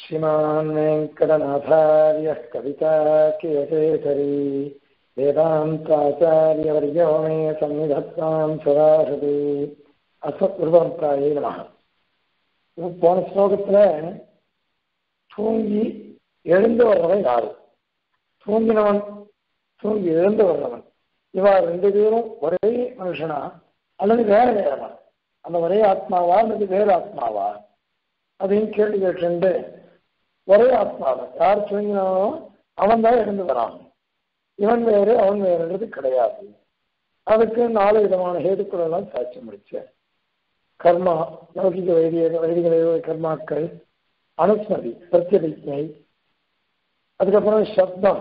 श्रीमान् वेङ्कटनाथार्यः कविताकियकेसरी वेदान्ताचार्यवर्यो मे सन्निधत्तां सदाहृति அஸ்வத்ருபம்பிராயே நம போன ஸ்லோகத்துல தூங்கி எழுந்து வர்றவன் யாரு தூங்கினவன் தூங்கி எழுந்து வர்றவன் இவா ரெண்டு பேரும் ஒரே மனுஷனா அல்லது வேற வேறவா அந்த ஒரே ஆத்மாவா அல்லது வேறு ஆத்மாவா அப்படின்னு கேள்வி கேட்டு ஒரே ஆத்மாவை யார் தூங்கினானோ அவன் தான் எழுந்து வரான் இவன் வேறு அவன் வேறுன்றது கிடையாது அதுக்கு நாலு விதமான ஹேதுக்கள் எல்லாம் சாட்சி முடிச்சேன் கர்மா லௌகிக வைதிக வைதிக கர்மாக்கள் அனுஸ்மதி பிரத்யபிஜை அதுக்கப்புறம் சப்தம்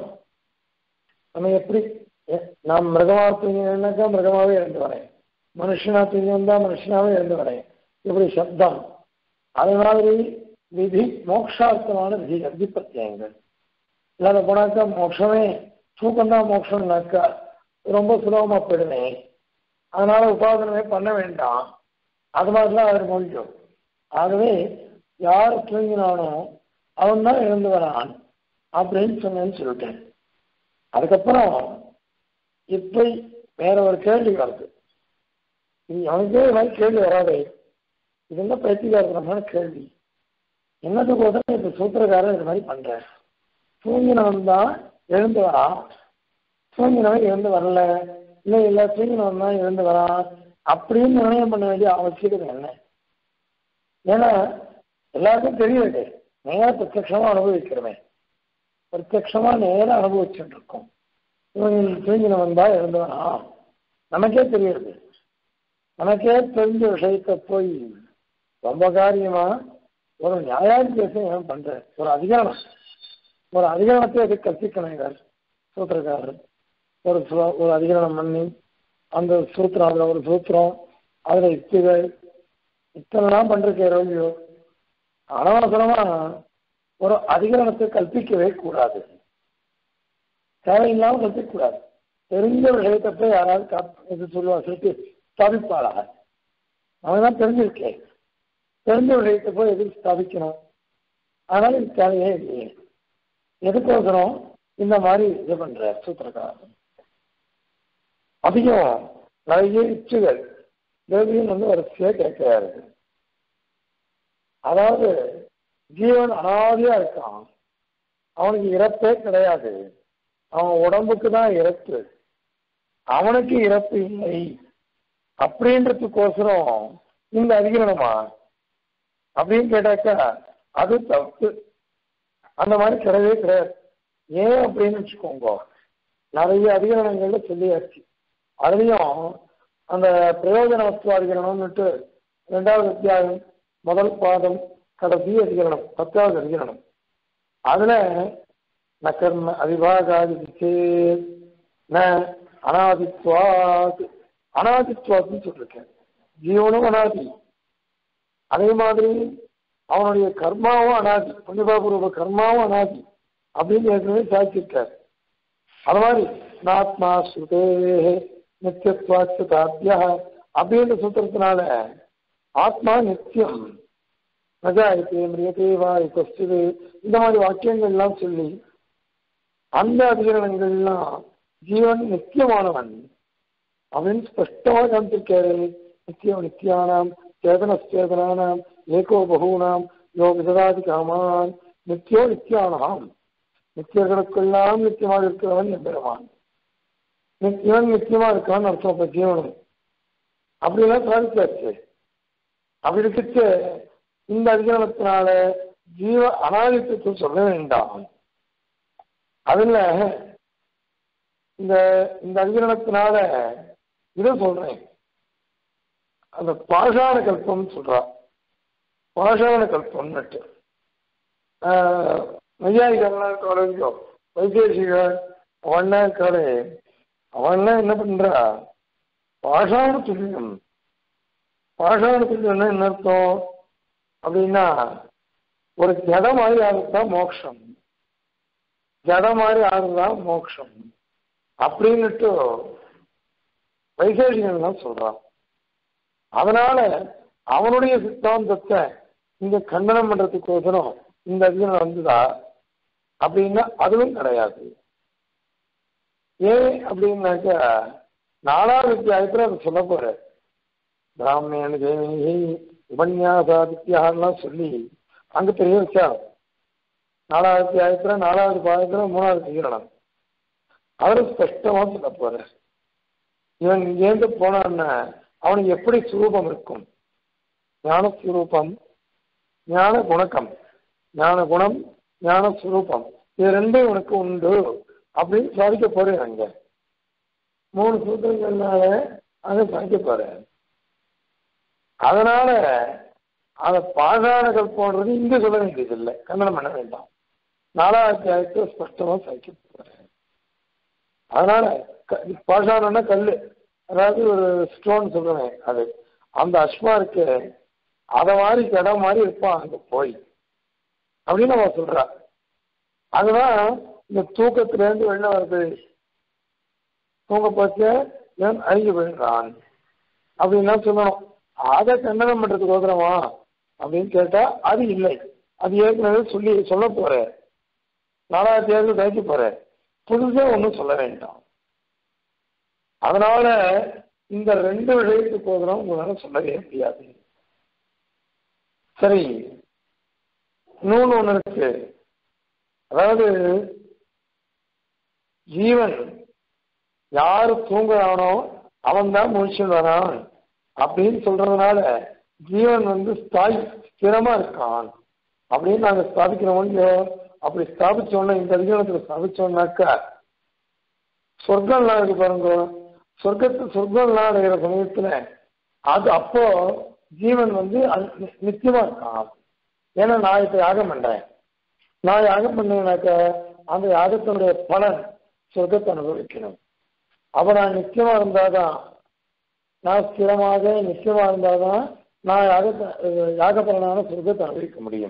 நம்ம எப்படி நாம் மிருகமா தூங்கினாக்கா மிருகமாவே இருந்து வரேன் மனுஷனா தூங்கி வந்தா மனுஷனாவே இருந்து வரேன் இப்படி சப்தம் அது மாதிரி விதி மோக்ஷார்த்தமான விதி விதி பிரத்யங்கள் இல்லாத போனாக்கா மோட்சமே தூக்கம் தான் மோட்சம்னாக்கா ரொம்ப சுலபமா போயிடுவேன் அதனால உபாதனமே பண்ண வேண்டாம் அது மாதிரிலாம் அவர் முடியும் ஆகவே யார் தூங்கினானோ அவன் தான் இழந்து வரான் அப்படின்னு சொன்னேன்னு சொல்லிட்டேன் அதுக்கப்புறம் இப்ப வேற ஒரு கேள்வி வருது அவனுக்கே இது மாதிரி கேள்வி வராதே இது என்ன பைத்தியகாரத்தனமான கேள்வி என்னதுக்கு உடனே இப்ப சூத்திரக்காரன் இது மாதிரி பண்ற தூங்கினவன் தான் எழுந்து வரான் தூங்கினவன் எழுந்து வரல இல்லை இல்லை தூங்கினவன் தான் எழுந்து வரான் அப்படின்னு நிர்ணயம் பண்ண வேண்டிய அவசியம் என்ன ஏன்னா எல்லாருக்கும் தெரியுது நேர பிரத்யமா அனுபவிக்கிறவன் பிரத்யமா நேரம் அனுபவிச்சுட்டு இருக்கோம் தூங்கினவன் தான் எழுந்தவனா நமக்கே தெரியுது நமக்கே தெரிஞ்ச விஷயத்த போய் ரொம்ப காரியமா ஒரு நியாயாதிபேசம் ஏன் பண்ற ஒரு அதிகாரம் ஒரு அதிகாரத்தை எது கற்பிக்கணும் இவர் சூத்திரக்காரர் ஒரு ஒரு அதிகாரம் பண்ணி அந்த சூத்திரம் அதுல ஒரு சூத்திரம் அதுல யுக்திகள் இத்தனைலாம் பண்றதுக்கு ரோகியோ அனவசரமா ஒரு அதிகரணத்தை கல்பிக்கவே கூடாது தேவையில்லாம கற்பிக்க கூடாது தெரிஞ்ச விஷயத்தை போய் யாராவது இது சொல்லுவா சொல்லி ஸ்தாபிப்பாளாக அவன் தெரிஞ்சிருக்கேன் தெரிஞ்ச விஷயத்தை போய் எதுக்கு ஸ்தாபிக்கணும் அதனால இது தேவையே இல்லையே எதுக்கோசரம் இந்த மாதிரி இது பண்ற சூத்திரக்காரன் அதிகம் நிறைய இச்சுகள் தேவியன் வந்து வரிசையா கேட்கிறாரு அதாவது ஜீவன் அனாதியா இருக்கான் அவனுக்கு இறப்பே கிடையாது அவன் உடம்புக்கு தான் இறப்பு அவனுக்கு இறப்பு இல்லை அப்படின்றதுக்கோசரம் இந்த அதிகரணமா அப்படின்னு கேட்டாக்கா அது தப்பு அந்த மாதிரி கிடையவே கிடையாது ஏன் அப்படின்னு வச்சுக்கோங்க நிறைய அதிகரணங்கள்ல சொல்லியாச்சு அதுலயும் அந்த பிரயோஜனத்துவாதிகரணம்னுட்டு ரெண்டாவது அத்தியாயம் முதல் பாதம் கடைசி அதிகரணம் பத்தாவது அதிகரணம் அதுல ந கர்ம அவிபாகாதி ந அனாதித்வாத் அனாதித்வாத்னு சொல்லிருக்கேன் ஜீவனும் அனாதி அதே மாதிரி அவனுடைய கர்மாவும் அனாதி புண்ணியபாபூர்வ கர்மாவும் அனாதி அப்படின்னு ஏற்கனவே சாதிச்சிருக்காரு அது மாதிரி நாத்மா ஸ்ருதே நித்தியத்வாச்சிய அப்படின்ற சூத்திரத்தினால ஆத்மா நித்தியம் நஜாயத்தே மிரியதே வா கொஸ்டிது இந்த மாதிரி வாக்கியங்கள்லாம் சொல்லி அந்த அதிகரணங்கள்லாம் ஜீவன் நித்தியமானவன் அப்படின்னு ஸ்பஷ்டமா காமிச்சிருக்காரு நித்தியம் நித்தியானாம் சேதனச்சேதனானாம் ஏகோ பகூனாம் யோ விததாதி காமான் நித்தியோ நித்தியானாம் நித்தியர்களுக்கெல்லாம் நித்தியமாக இருக்கிறவன் எம்பெருமான் இவன் நித்தியமா இருக்கான்னு அர்த்தம் இப்ப ஜீவனம் அப்படிலாம் சாதிச்சாச்சு அப்படி இருந்துச்சு இந்த அதிகாரத்தினால ஜீவ அனாதித்துவத்தை சொல்ல வேண்டாம் அதுல இந்த இந்த அதிகரணத்தினால இதை சொல்றேன் அந்த பாஷாண கல்பம் சொல்றா பாஷாண கல்பம்னுட்டு நையாயிகள்லாம் இருக்காளோ வைத்தேசிகள் அவன்னா இருக்காளே அவன்லாம் என்ன பண்றா பாஷாண துல்லியம் பாஷாண துல்லியம்னா என்ன அர்த்தம் அப்படின்னா ஒரு ஜட மாதிரி ஆகுதுதான் மோட்சம் ஜட மாதிரி ஆகுதுதான் மோட்சம் அப்படின்னுட்டு வைசேஷிகள்லாம் சொல்றான் அதனால அவனுடைய சித்தாந்தத்தை இங்க கண்டனம் பண்றதுக்கோசரம் இந்த அதிகரணம் வந்துதா அப்படின்னா அதுவும் கிடையாது ஏன் அப்படின்னாக்கா நாலாவது அத்தியாயத்துல அதை சொல்ல போற பிராமணன் தேவினி உபன்யாசாதித்யாலாம் சொல்லி அங்க பெரிய விசாரம் நாலாவது அத்தியாயத்துல நாலாவது பாதத்துல மூணாவது அதிகரணம் அவரு ஸ்பஷ்டமா சொல்ல போற இவன் இங்கேருந்து போனான்னா அவனுக்கு எப்படி சுரூபம் இருக்கும் ஞான சுரூபம் ஞான குணக்கம் ஞான குணம் ஞான சுரூபம் இது ரெண்டும் உனக்கு உண்டு அப்படின்னு சாதிக்க போறேன் அங்க மூணு சூத்திரங்கள்னால அதை சாதிக்க போறேன் அதனால அந்த பாஷாணங்கள் போன்றது இங்க சொல்ல வேண்டியதில்லை கண்டனம் பண்ண வேண்டாம் நாலாவது அத்தியாயத்தை ஸ்பஷ்டமா சாதிக்க போறேன் அதனால பாஷாணம்னா கல்லு அதாவது ஒரு ஸ்டோன் சொல்லுவேன் அது அந்த அஸ்மா இருக்கு அத மாதிரி இடம் மாதிரி இருப்பான் அங்க போய் அப்படின்னு நம்ம சொல்றா அதுதான் இந்த தூக்கத்துல இருந்து வெளில வருது தூங்க போச்சு ஏன் அழிஞ்சு போயிடுறான் அப்படின்னா சொல்லணும் அதை கண்டனம் பண்றதுக்கு ஓதுறமா அப்படின்னு கேட்டா அது இல்லை அது ஏற்கனவே சொல்லி சொல்ல போற நாலாயிரத்தி ஏழு கழிச்சு போற புதுசா ஒன்றும் சொல்ல வேண்டாம் அதனால இந்த ரெண்டு விஷயத்துக்கு போதும் உங்களால சொல்லவே முடியாது சரி இன்னொன்று ஒன்று இருக்கு அதாவது ஜீவன் யாரு தூங்குறானோ அவன் தான் முழிச்சு வரான் அப்படின்னு சொல்றதுனால ஜீவன் வந்து ஸ்தாய் ஸ்திரமா இருக்கான் அப்படின்னு நாங்க ஸ்தாபிக்கிறோம் அப்படி ஸ்தாபிச்சோம்னா இந்த அதிகாரத்துல ஸ்தாபிச்சோம்னாக்கா சொர்க்கம்லாம் இருக்கு பாருங்க சொர்க்கத்து சொர்க்கம்லாம் அடைகிற சமயத்துல அது அப்போ ஜீவன் வந்து நிச்சயமா இருக்கான் ஏன்னா நான் இப்ப யாகம் பண்றேன் நான் யாகம் பண்ணேனாக்க அந்த யாகத்தினுடைய பலன் சொர்க்கத்தை அனுபவிக்கணும் அப்ப நான் நிச்சயமா இருந்தாதான் நான் ஸ்திரமாக நிச்சயமா இருந்தாதான் நான் யாகத்தை யாக பலனான சொர்க்கத்தை அனுபவிக்க முடியும்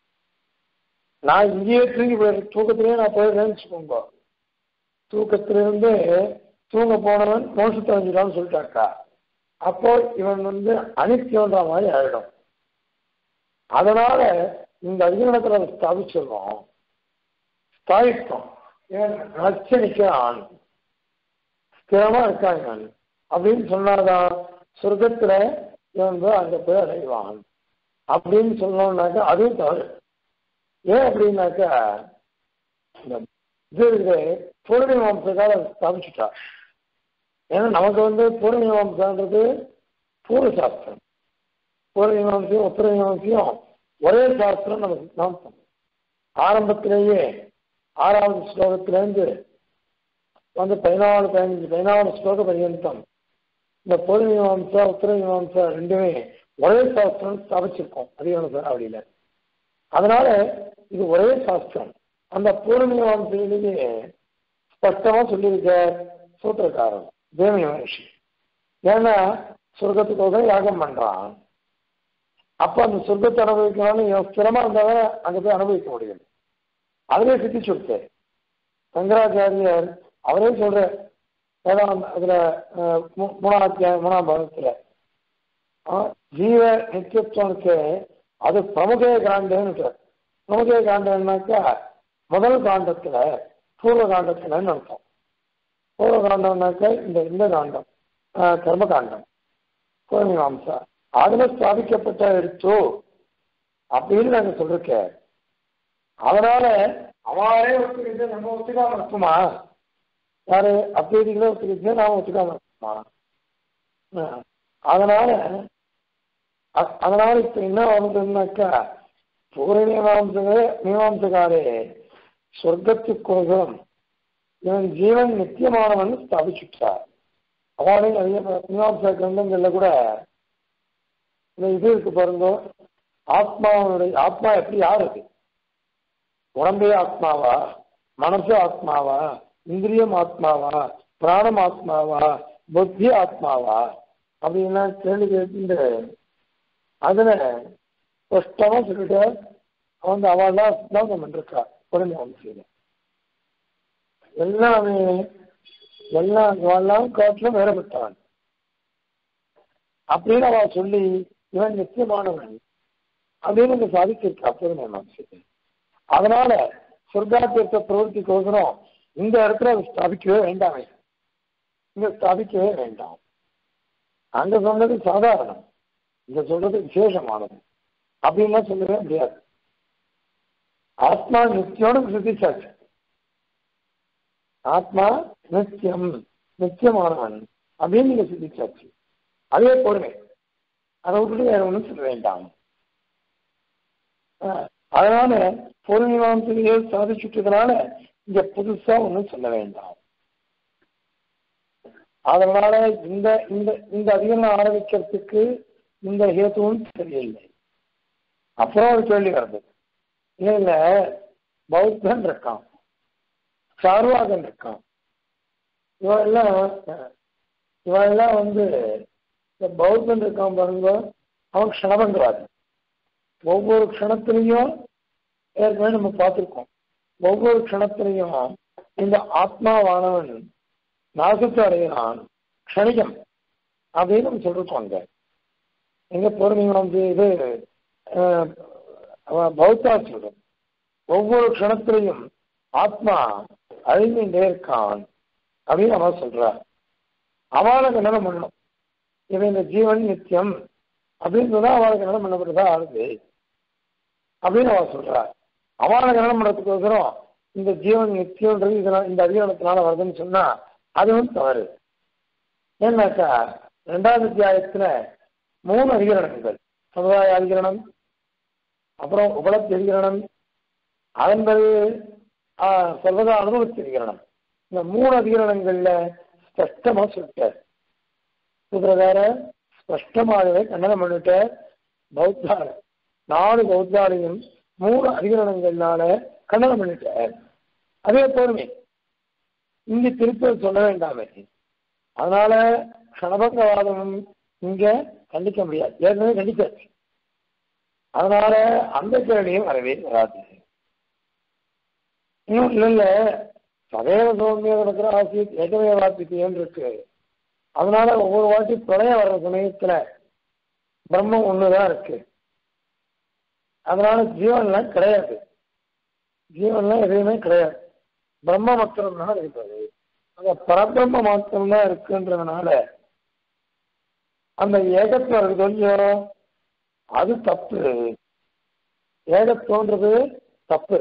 நான் இங்கேயே தூங்கி போயிடுறேன் தூக்கத்திலேயே நான் போயிடுறேன்னு வச்சுக்கோங்க தூக்கத்திலிருந்து தூங்க போனவன் மோசத்தை அடைஞ்சிடான்னு சொல்லிட்டாக்கா அப்போ இவன் வந்து அனித்தியன்ற மாதிரி ஆயிடும் அதனால இந்த அதிகரணத்துல ஸ்தாபிச்சிருக்கோம் ஸ்தாபித்தோம் இவன் நச்சு நிற்கிறான் ஸ்திரமா இருக்கான் நான் அப்படின்னு சொன்னாதான் சொர்க்கத்துல இவன் வந்து அங்க போய் அடைவான் அப்படின்னு சொன்னோம்னாக்கா அதுவும் தவறு ஏன் அப்படின்னாக்கா இந்த இது இருக்குது பூர்ணி மாம்சக்காக ஸ்தாபிச்சுட்டா ஏன்னா நமக்கு வந்து பூர்ணி மாம்சன்றது பூர்வ சாஸ்திரம் பூர்வ மீமாம்சையும் உத்தர மீமாம்சையும் ஒரே சாஸ்திரம் நமக்கு சித்தாந்தம் ஆரம்பத்திலேயே ஆறாவது ஸ்லோகத்திலேருந்து வந்து பதினாலு பதினஞ்சு பதினாலு ஸ்லோக பரியந்தம் இந்த பூர்வ மீமாம்சா உத்தர மீமாம்சா ரெண்டுமே ஒரே சாஸ்திரம் ஸ்தாபிச்சிருக்கோம் அதிகார சாவடியில அதனால இது ஒரே சாஸ்திரம் அந்த பூர்வ மீமாம்சையிலேயே ஸ்பஷ்டமா சொல்லியிருக்க சூத்திரக்காரன் தேவ மனுஷி ஏன்னா சொர்க்கத்துக்காக யாகம் பண்றான் அப்ப அந்த சொர்க்கத்தை அனுபவிக்கணும்னு இவன் ஸ்திரமா இருந்தாலும் அங்க போய் அனுபவிக்க முடியும் அதுவே சித்தி சொல்லிட்டு சங்கராச்சாரியர் அவரே சொல்ற வேதாந்த அதுல மூணாவது மூணாம் பாகத்துல ஜீவ நித்தியத்துவனுக்கு அது பிரமுக காண்டன்னு பிரமுக காண்டம்னாக்கா முதல் காண்டத்துல பூர்வ காண்டத்துலன்னு அர்த்தம் பூர்வ காண்டம்னாக்க இந்த இந்த காண்டம் கர்ம காண்டம் பூர்ணிமாம்சா அதுல ஸ்தாபிக்கப்பட்ட எடுத்தோ அப்படின்னு நாங்க சொல்லிருக்க அதனால அவரே ஒத்துக்கிட்டு நம்ம ஒத்துக்காம இருக்குமா யாரு அப்பேதிகளே ஒத்துக்கிட்டு நாம ஒத்துக்காம இருக்குமா அதனால அதனால இப்ப என்ன வருதுன்னாக்கா பூர்ண மீமாம்சகே மீமாம்சகாரே சொர்க்கத்துக்கோசரம் இவன் ஜீவன் நித்தியமானவன் ஸ்தாபிச்சுட்டார் அவாலே நிறைய மீமாம்சா கிரந்தங்கள்ல கூட இந்த இது இருக்கு பாருங்க ஆத்மாவனுடைய ஆத்மா எப்படி யார் அது உடம்பே ஆத்மாவா மனசு ஆத்மாவா இந்திரியம் ஆத்மாவா பிராணம் ஆத்மாவா புத்தி ஆத்மாவா அப்படின்னா கேள்வி கேட்டு அதுல ஸ்பஷ்டமா சொல்லிட்டு அவன் அவள்லாம் சித்தாந்தம் பண்ணிருக்கா உடனே வம்சையில எல்லாமே எல்லாம் இவெல்லாம் காட்டிலும் வேறுபட்டவன் அப்படின்னு அவ சொல்லி இவன் நிச்சயமானவன் அப்படின்னு இங்க சாதிச்சிருக்கா பொறுமை வம்சத்தை அதனால சொர்க்காத்தியத்தை பிரவர்த்திக்கோசரம் இந்த இடத்துல அது ஸ்தாபிக்கவே வேண்டாமே இங்க ஸ்தாபிக்கவே வேண்டாம் அங்க சொன்னது சாதாரணம் இங்க சொல்றது விசேஷமானது அப்படின்லாம் சொல்லவே முடியாது ஆத்மா நித்தியோடு சித்திச்சாச்சு ஆத்மா நித்தியம் நித்தியமானவன் அப்படின்னு நீங்க சிந்திச்சாச்சு அதே பொறுமை அதை விட்டுட்டு வேற ஒன்றும் சொல்ல வேண்டாம் அஹ் அதனால பொருள்மீமாசையை சாதிச்சுட்டதுனால இங்க புதுசா ஒன்றும் சொல்ல வேண்டாம் அதனால இந்த இந்த இந்த அதிகமாக ஆரம்பிக்கிறதுக்கு இந்த ஹேத்துவும் சரியில்லை அப்புறம் ஒரு கேள்வி வருது இல்ல இல்ல பௌத்தன் இருக்கான் சார்வாகன் இருக்கான் இவெல்லாம் இவெல்லாம் வந்து இந்த பௌத்தன் இருக்கான் பாருங்க அவன் க்ஷணபங்கவாதி ஒவ்வொரு க்ஷணத்திலையும் ஏற்கனவே நம்ம பார்த்துருக்கோம் ஒவ்வொரு க்ஷணத்திலையும் இந்த ஆத்மாவானவன் நாசத்தை அடைகிறான் க்ஷணிகம் அப்படின்னு நம்ம சொல்லிருக்கோம் அங்க எங்க பொறுமைங்க வந்து இது அஹ், அவன் பௌத்தா சொல்றோம் ஒவ்வொரு க்ஷணத்திலையும் ஆத்மா அழிந்துட்டே இருக்கான் அப்படின்னு அவன் சொல்றார் அவளுக்கு என்ன பண்ணணும் இவன் இந்த ஜீவன் நித்தியம் அப்படின்னு சொன்னா அவளுக்கு என்ன பண்ணப்படுறதா ஆகுது அப்படின்னு அவன் சொல்றா அவளுக்கு என்ன பண்ணுறதுக்கோசரம் இந்த ஜீவன் நித்தியம்ன்றது இதனால் இந்த அதிகாரத்தினால வருதுன்னு சொன்னா அதுவும் தவறு ஏன்னாக்கா ரெண்டாவது அத்தியாயத்துல மூணு அதிகரணங்கள் சமுதாய அதிகரணம் அப்புறம் உபலப்தி அதிகரணம் அதன் பிறகு ஆஹ், சர்வதா அனுபவத்தி அதிகரணம் இந்த மூணு அதிகரணங்கள்ல ஸ்பஷ்டமா சொல்லிட்டார் சூத்திரகார ஸ்பஷ்டமாகவே கண்டனம் பண்ணிட்ட பௌத்தார நாலு பௌத்தாரையும் மூணு அதிகரணங்கள்னால கண்டனம் பண்ணிட்டார் அதே பொறுமை இங்க திருப்பி சொல்ல வேண்டாமே அதனால க்ஷணபங்கவாதமும் இங்க கண்டிக்க முடியாது ஏற்கனவே கண்டிச்சாச்சு அதனால அந்த கேள்வியும் வரவே வராது இன்னும் இல்ல இல்ல சதேவ சௌமிய நடக்கிற ஆசிரியர் ஏகமே வாசித்தியன்னு இருக்கு அதனால ஒவ்வொரு வாட்டி பிரளயம் வர்ற சமயத்துல பிரம்மம் ஒண்ணுதான் இருக்கு அதனால ஜீவன்லாம் கிடையாது ஜீவன்லாம் எதுவுமே கிடையாது பிரம்ம மாத்திரம் தான் இருக்குது அந்த பரபிரம்ம மாத்திரம் தான் இருக்குன்றதுனால அந்த ஏகத்துவம் இருக்கு கொஞ்சம் அது தப்பு ஏகத்துவன்றது தப்பு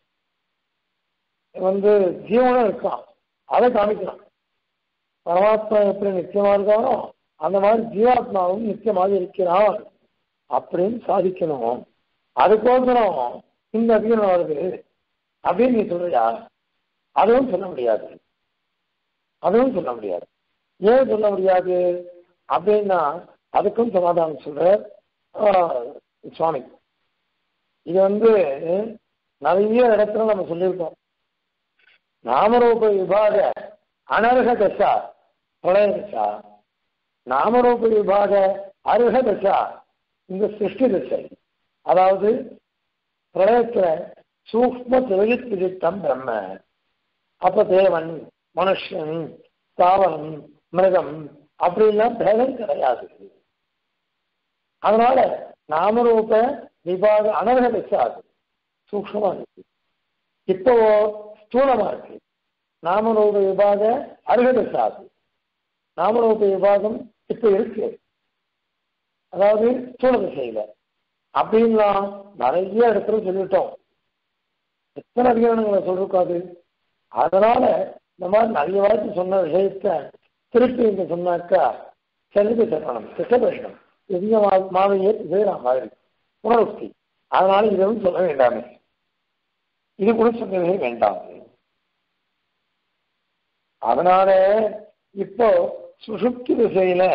வந்து ஜீவனும் இருக்கான் அதை காமிக்கலாம் பரமாத்மா எப்படி நித்தியமா இருக்கானோ அந்த மாதிரி ஜீவாத்மாவும் நித்தியமாக இருக்கிறான் அப்படின்னு சாதிக்கணும் அதுக்கோசரம் இந்த அதிகம் வருது அப்படின்னு நீ சொல்றியா அதுவும் சொல்ல முடியாது அதுவும் சொல்ல முடியாது ஏன் சொல்ல முடியாது அப்படின்னா அதுக்கும் சமாதானம் சொல்ற சுவாமி இது வந்து நிறைய இடத்துல நம்ம சொல்லியிருக்கோம் நாமரூப விபாக அனர்ஹ தசா பிரளய தசா நாமரூப விபாக அருக தசா இந்த சிருஷ்டி தசை அதாவது பிரளயத்துல சூக்ம திரவித் விதித்தம் பிரம்ம அப்ப தேவன் மனுஷன் தாவரம் மிருகம் அப்படிலாம் பேதம் கிடையாது அதனால நாமரூப விபாக அனர்ஹ தசா அது சூக்ஷமா இருக்கு இப்போ ஸ்தூலமா இருக்கு நாமரூப விபாக அருகதசாது நாமரூப விபாகம் இப்ப இருக்கு அதாவது ஸ்தூல திசையில அப்படின்லாம் நிறைய இடத்துல சொல்லிட்டோம் எத்தனை அதிகாரங்களை சொல்லிருக்காது அதனால இந்த மாதிரி நிறைய வாய்ப்பு சொன்ன விஷயத்த திருப்பி இங்க சொன்னாக்கா செலுத்து செல்லணும் திட்டப்படணும் எதிக மாவையே செய்யலாம் மாதிரி உணர்ச்சி அதனால இதுவும் சொல்ல வேண்டாமே இது கூட சொல்லவே வேண்டாம் அதனால இப்போ சுசுப்தி திசையில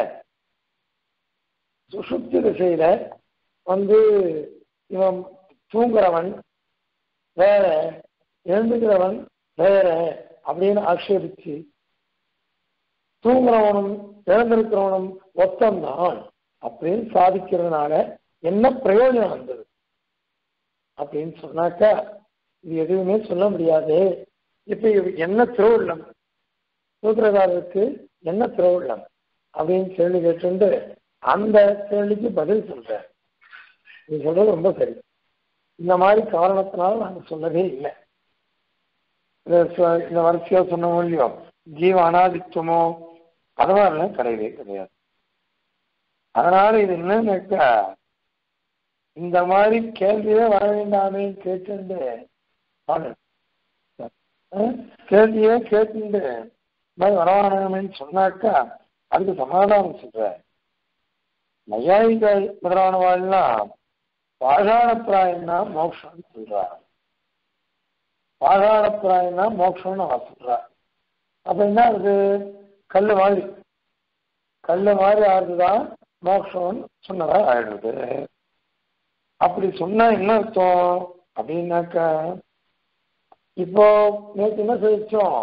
சுசுப்தி திசையில வந்து இவன் தூங்குறவன் வேற எழுந்துக்கிறவன் வேற அப்படின்னு ஆட்சேபிச்சு தூங்குறவனும் எழுந்திருக்கிறவனும் ஒத்தம்தான் அப்படின்னு சாதிக்கிறதுனால என்ன பிரயோஜனம் வந்தது அப்படின்னு சொன்னாக்கா இது எதுவுமே சொல்ல முடியாது இப்ப இது என்ன திருவுள்ளம் சூத்திரகாரருக்கு என்ன திருவுள்ளம் அப்படின்னு கேள்வி கேட்டு அந்த கேள்விக்கு பதில் சொல்ற நீ சொல்றது ரொம்ப சரி இந்த மாதிரி காரணத்தினால நாங்க சொல்லவே இல்லை இந்த ச- இந்த வரிசையா சொன்னோமோ இல்லையோ ஜீவ அனாதித்துவமோ அது மாதிரிலாம் கிடையவே கிடையாது அதனால இது என்னன்னாக்கா இந்த மாதிரி கேள்வியே வர வேண்டாமே கேட்டு கேள்வியே கேட்டு மாதிரி வரவானமேன்னு சொன்னாக்கா அதுக்கு சமாதானம் சொல்ற நையாயிகள் முதலானவாள்லாம் பாஷாணப்பிராயம்னா மோட்சம்னு சொல்றா பாஷாணப்பிராயம்னா மோட்சம்னு அவ சொல்றா அப்ப என்ன ஆகுது கல்லு மாதிரி கல்லு மாதிரி ஆறுதுதான் மோட்சம்னு சொன்னதா ஆயிடுது அப்படி சொன்னா என்ன அர்த்தம் அப்படின்னாக்கா இப்போ நேற்று என்ன சொல்லிச்சோம்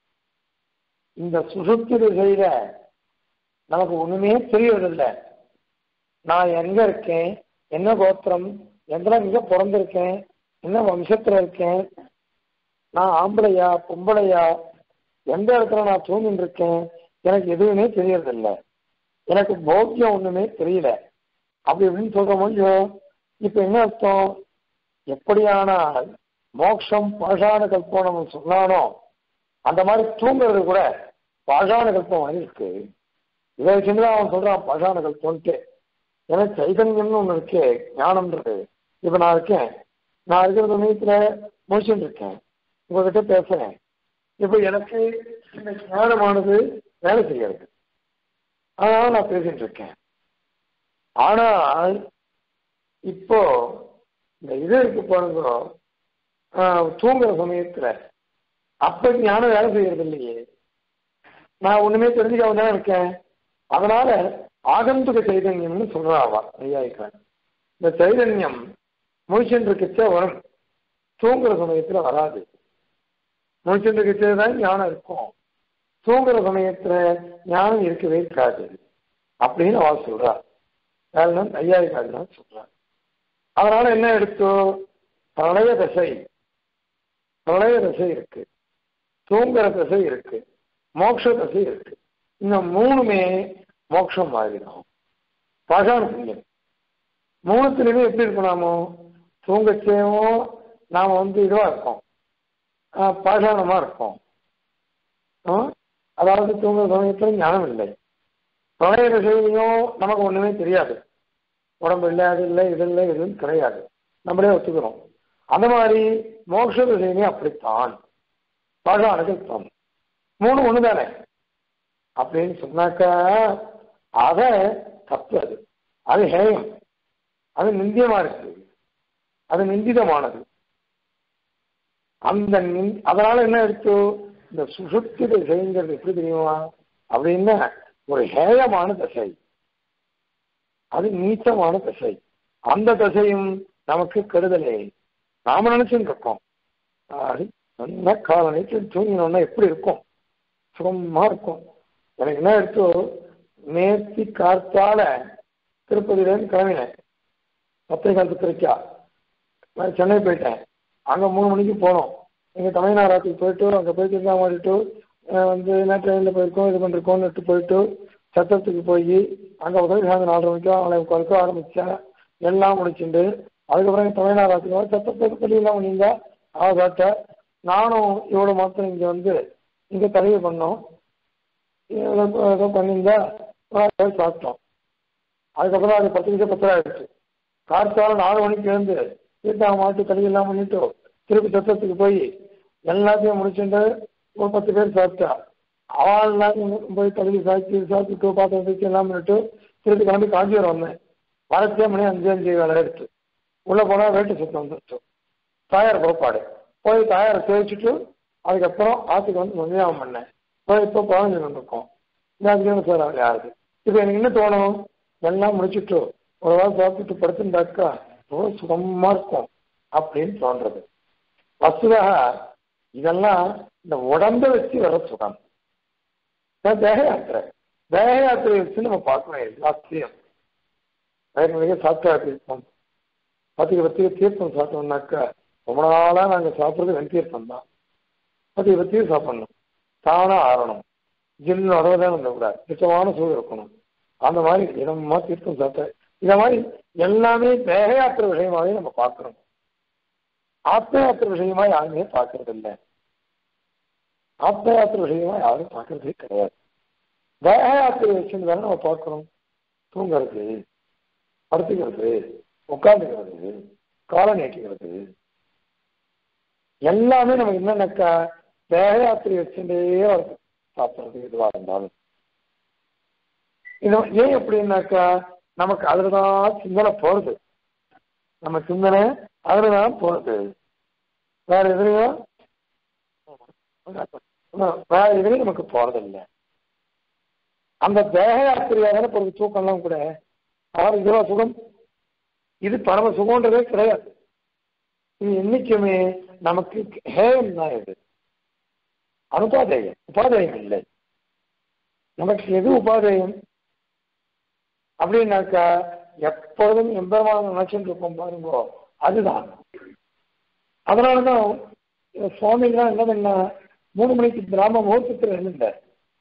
இந்த சுசுப்தி திசையில நமக்கு ஒண்ணுமே தெரியறதில்லை நான் எங்க இருக்கேன் என்ன கோத்திரம் எந்த எங்க பிறந்திருக்கேன் என்ன வம்சத்துல இருக்கேன் நான் ஆம்பளையா பொம்பளையா எந்த இடத்துல நான் தூங்கிட்டு இருக்கேன் எனக்கு எதுவுமே தெரியறதில்ல எனக்கு போக்கியம் ஒண்ணுமே தெரியல அப்படி இப்படின்னு சொல்ற முடியும் இப்ப என்ன அர்த்தம் எப்படியானால் மோட்சம் பாஷாண கல்பம் நம்ம சொன்னானோ அந்த மாதிரி தூங்குறது கூட பாஷாண கல்பம் மாதிரி இருக்கு இதை வச்சுதான் அவன் சொல்றான் பாஷாண கல்பம்ட்டு ஏன்னா சைதன்யம்னு ஒண்ணு இருக்கு ஞானம்ன்றது இப்ப நான் இருக்கேன் நான் இருக்கிற சமயத்துல முடிச்சுட்டு இருக்கேன் உங்ககிட்ட பேசுறேன் இப்ப எனக்கு இந்த ஞானமானது வேலை செய்யறது அதனால நான் பேசிட்டு இருக்கேன் ஆனால் இப்போ இந்த இது இருக்கு பாருங்க ஆஹ், தூங்குற சமயத்துல அப்ப ஞானம் வேலை செய்யறது இல்லையே நான் ஒண்ணுமே தெரிஞ்சுக்காம தான் இருக்கேன் அதனால ஆகந்துக சைதன்யம்னு சொல்றா அவ ஐயாயிக்கான் இந்த சைதன்யம் முழிச்சுட்டு இருக்கச்சே வரும் தூங்குற சமயத்துல வராது முழிச்சுட்டு இருக்கச்சே தான் ஞானம் இருக்கும் தூங்குற சமயத்துல ஞானம் இருக்கவே இருக்காது அப்படின்னு அவ சொல்றா வேலை ஐயாயிக்காடு தான் சொல்றா அதனால என்ன எடுத்தோ பிரளய தசை பிரளய தசை இருக்கு தூங்குற தசை இருக்கு மோட்ச தசை இருக்கு இந்த மூணுமே மோட்சம் மாறிடும் பாஷாண புண்ணியம் மூணுத்துலையுமே எப்படி இருக்கும் நாமோ தூங்கச்சேவும் நாம வந்து இதுவா இருக்கோம் ஆஹ் பாஷாணமா இருக்கோம் ஆஹ் அதாவது தூங்குற சமயத்துல ஞானம் இல்லை பிரளய தசையிலையும் நமக்கு ஒண்ணுமே தெரியாது உடம்பு இல்லை அது இல்லை இது இல்லை இதுன்னு கிடையாது நம்மளே ஒத்துக்கிறோம் அந்த மாதிரி மோட்ச திசையுமே அப்படித்தான் பாஷாணத்தில் மூணு ஒண்ணு தானே அப்படின்னு சொன்னாக்கா அத தப்பு அது அது ஹேயம் அது நிந்தியமா இருக்கு அது நிந்திதமானது அந்த நிந்- அதனால என்ன எடுத்து இந்த சுசுப்தி திசைங்கிறது எப்படி தெரியுமா அப்படின்னா ஒரு ஹேயமான திசை அது நீச்சமான திசை அந்த திசையும் நமக்கு கெடுதலே நாம நினைச்சுட்டு இருக்கோம் அது நல்ல காலனிக்கு தூங்கினோம்னா எப்படி இருக்கும் சுகமா இருக்கும் எனக்கு என்ன எடுத்தோ நேர்த்தி காத்தால திருப்பதியிலேருந்து கிளம்பினேன் பத்தே காலத்து திருச்சா நான் சென்னை போயிட்டேன் அங்கே மூணு மணிக்கு போனோம் எங்க தமிழ்நாட்டுக்கு போயிட்டு அங்கே போயிட்டு இருந்தா மாறிட்டு வந்து என்ன ட்ரெயினில் போயிருக்கோம் இது பண்ணிருக்கோம்னுட்டு போயிட்டு சத்திரத்துக்கு போய் அங்கே உதவி சாயந்தரம் நாலரை மணிக்கோ நாளை முக்காலுக்கோ ஆரம்பிச்சேன் எல்லாம் முடிச்சுட்டு அதுக்கப்புறம் தமிழ்நாடு சத்திரத்துக்கு பள்ளியெல்லாம் பண்ணியிருந்தா அவ சாப்பிட்ட நானும் இவ்வளோ மாத்திரம் இங்கே வந்து இங்கே தலைவு பண்ணோம் ஏதோ ஏதோ பண்ணியிருந்தா ஒரு நாள் சாப்பிட்டோம் அதுக்கப்புறம் அது பத்து நிமிஷம் பத்தரை ஆயிடுச்சு கார்த்தால நாலு மணிக்கு எழுந்து தீர்த்தாங்க மாட்டு கடையெல்லாம் பண்ணிட்டு திருப்பி சத்தத்துக்கு போய் எல்லாத்தையும் முடிச்சுட்டு ஒரு பத்து பேர் சாப்பிட்டா அவள்லாம் போய் கழுவி சாப்பிட்டு சாப்பிட்டு பாத்திரம் வச்சு எல்லாம் பண்ணிட்டு திருப்பி கிளம்பி காஞ்சிபுரம் வந்தேன் வரத்தே மணி அஞ்சு அஞ்சு வேலை எடுத்து உள்ள போனா வேட்டு சுத்தம் வந்துருச்சு தாயார் புறப்பாடு போய் தாயாரை தேய்ச்சிட்டு அதுக்கப்புறம் ஆத்துக்கு வந்து மதியானம் பண்ணேன் போய் இப்போ குழந்தை இருக்கோம் இந்த அதுக்கு சார் அவர் யாருக்கு இப்போ எனக்கு என்ன தோணும் எல்லாம் முடிச்சுட்டு ஒரு வாரம் சாப்பிட்டு படுத்துட்டாக்கா ரொம்ப சுகமா இருக்கும் அப்படின்னு தோன்றது வசுதாக இதெல்லாம் இந்த உடம்ப வச்சு வர சுகம் நான் தேக யாத்திரை தேக யாத்திரை வச்சு நம்ம பார்க்கணும் எல்லாத்தையும் வயிறு சாப்பிட்டா இருக்கும் பத்துக்கு பத்துக்கு தீர்த்தம் சாப்பிட்டோம்னாக்கா ரொம்ப நாளா நாங்க சாப்பிட்றது வெண்தீர்த்தம் தான் பத்துக்கு பத்துக்கு சாப்பிடணும் தானா ஆறணும் ஜில்லுன்னு வரதான் இருக்கக்கூடாது சுத்தமான சூடு இருக்கணும் அந்த மாதிரி இதமா தீர்த்தம் சாப்பிட்ட இந்த மாதிரி எல்லாமே தேக யாத்திரை விஷயமாவே நம்ம பார்க்கணும் ஆத்மயாத்திர விஷயமா யாருமே பார்க்கறது இல்லை ஆத்மயாத்திர விஷயமா யாரும் பார்க்கறதே கிடையாது தேக யாத்திரை வச்சுன்னு தானே நம்ம பார்க்கிறோம் தூங்குறது படுத்துக்கிறது உட்காந்துக்கிறது காலை நீட்டிக்கிறது எல்லாமே நமக்கு என்னன்னாக்கா தேக யாத்திரை வச்சுட்டே வருது சாப்பிட்றது எதுவாக இருந்தாலும் இது ஏன் எப்படின்னாக்கா நமக்கு அதுலதான் சிந்தனை போறது நம்ம சிந்தனை அதுலதான் போறது வேற எதுலையும் வேற எதுலையும் நமக்கு போறதில்லை அந்த தேக யாத்திரையாக ஒரு தூக்கம்லாம் கூட அவர் இதுவா சுகம் இது பரம சுகம்ன்றதே கிடையாது இது என்னைக்குமே நமக்கு ஹேயம் தான் இது அனுபாதேயம் உபாதேயம் இல்லை நமக்கு எது உபாதேயம் அப்படின்னாக்கா எப்பொழுதும் எம்பெருமான நினைச்சுட்டு இருப்போம் பாருங்கோ அதுதான் அதனாலதான் சுவாமிகள்லாம் என்ன பண்ண மூணு மணிக்கு கிராம முகூர்த்தத்தில் எழுந்தார்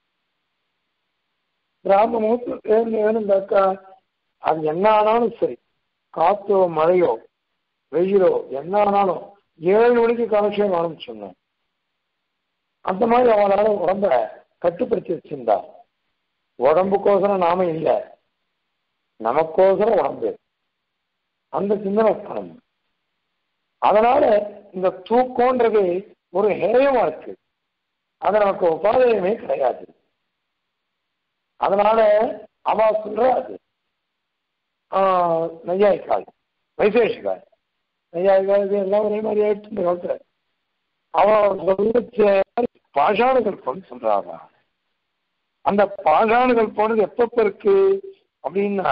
கிராம முகூர்த்தத்தில் எழுந்து எழுந்தாக்கா அது என்ன ஆனாலும் சரி காத்தோ மழையோ வெயிலோ என்ன ஆனாலும் ஏழு மணிக்கு காலட்சேபம் ஆரம்பிச்சோங்க அந்த மாதிரி அவளால உடம்ப கட்டுப்படுத்தி வச்சிருந்தா உடம்புக்கோசரம் நாம இல்லை நமக்கோசரம் உடம்பு அந்த சிந்தனை பண்ணணும் அதனால இந்த தூக்கம்ன்றது ஒரு ஹேயமா இருக்கு அது நமக்கு உபாதயமே கிடையாது அதனால அவ சொல்ற அது நையாயிக்கால் வைசேஷிகால் நையாயிக்கால் இது எல்லாம் ஒரே மாதிரி ஆயிடுச்சு இந்த காலத்துல அவன் சொல்ல பாஷாணுகள் பொண்ணு சொல்றாங்க அந்த பாஷாணுகள் போனது எப்பப்ப இருக்கு அப்படின்னா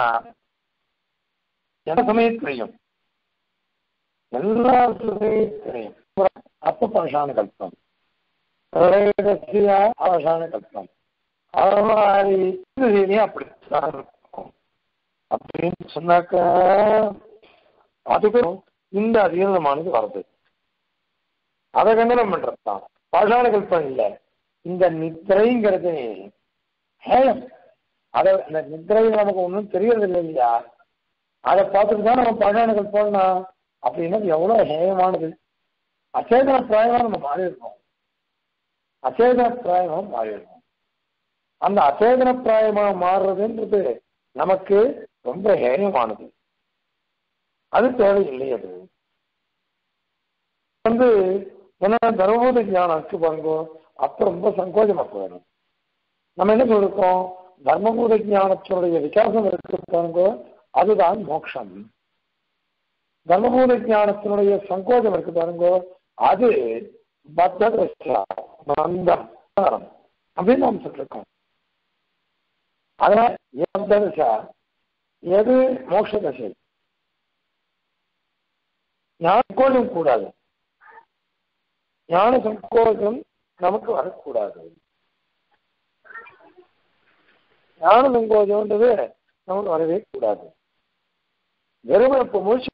எந்த சமயத்திலையும் எல்லா சமயத்திலையும் அப்ப பாஷாண கல்பம் பாஷாண கல்பம் அப்படித்தான் இருக்கும் அப்படின்னு சொன்னாக்க அதுக்கு இந்த அதீனமானது வருது அதை கண்டனம் பண்றதுதான் பாஷாண கல்பம் இல்லை இந்த நித்திரைங்கிறது ஹேயம் அதை அந்த நித்திரை நமக்கு ஒன்றும் தெரியறது இல்லை இல்லையா அதை பார்த்துட்டு தான் நம்ம பாஷாணுகள் போடலாம் அப்படின்னா எவ்வளவு ஹேயமானது அச்சேதன பிராயமா நம்ம மாறி இருக்கோம் அச்சேதன பிராயமா மாறி இருக்கோம் அந்த அச்சேதன பிராயமா மாறுறதுன்றது நமக்கு ரொம்ப ஹேயமானது அது தேவையில்லை அது வந்து என்ன தர்மபூத ஞானம் இருக்கு பாருங்க அப்ப ரொம்ப சங்கோஜமா போயிடும் நம்ம என்ன சொல்லிருக்கோம் தர்மபூத ஞானத்தினுடைய விகாசம் இருக்கு பாருங்க அதுதான் மோட்சம் தர்மபூத ஞானத்தினுடைய சங்கோஜம் இருக்கு பாருங்க அது பந்தம் அப்படின்னு நாம் சொல்லிருக்கோம் அதனால எந்த திசை எது மோட்ச தசை ஞான சங்கோஜம் கூடாது ஞான சங்கோஜம் நமக்கு வரக்கூடாது ஞான சங்கோஜம்ன்றது நமக்கு வரவே கூடாது வெறும் இப்போ முடிச்சு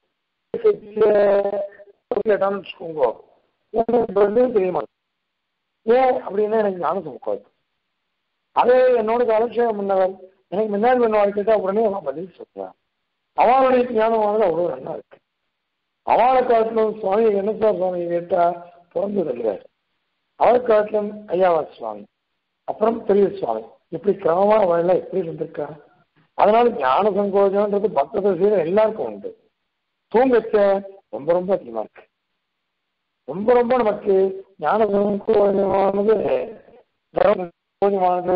கேட்டான்னு வச்சுக்கோங்க தெரியுமா ஏன் அப்படின்னா எனக்கு ஞான சங்கோஜம் அதே என்னோட அலட்சியம் முன்னவர் எனக்கு முன்னாடி முன்னாடி கேட்டா உடனே அவன் பதில் சொல்றான் அவனுடைய ஞானமானது அவ்வளவு நல்லா இருக்கு அவளை காட்டிலும் சுவாமி என்ன சார் சுவாமி கேட்டா பிறந்தது இல்லையார் அவரை காட்டிலும் ஐயாவா சுவாமி அப்புறம் பெரிய சுவாமி இப்படி கிரமமான வழியில எப்படி இருந்திருக்கா அதனால ஞான சங்கோஜம்ன்றது பக்த தசையில எல்லாருக்கும் உண்டு தூங்கச்ச ரொம்ப ரொம்ப அதிகமா இருக்கு ரொம்ப ரொம்ப நமக்கு ஞான சங்கோஜமானது சங்கோஜமானது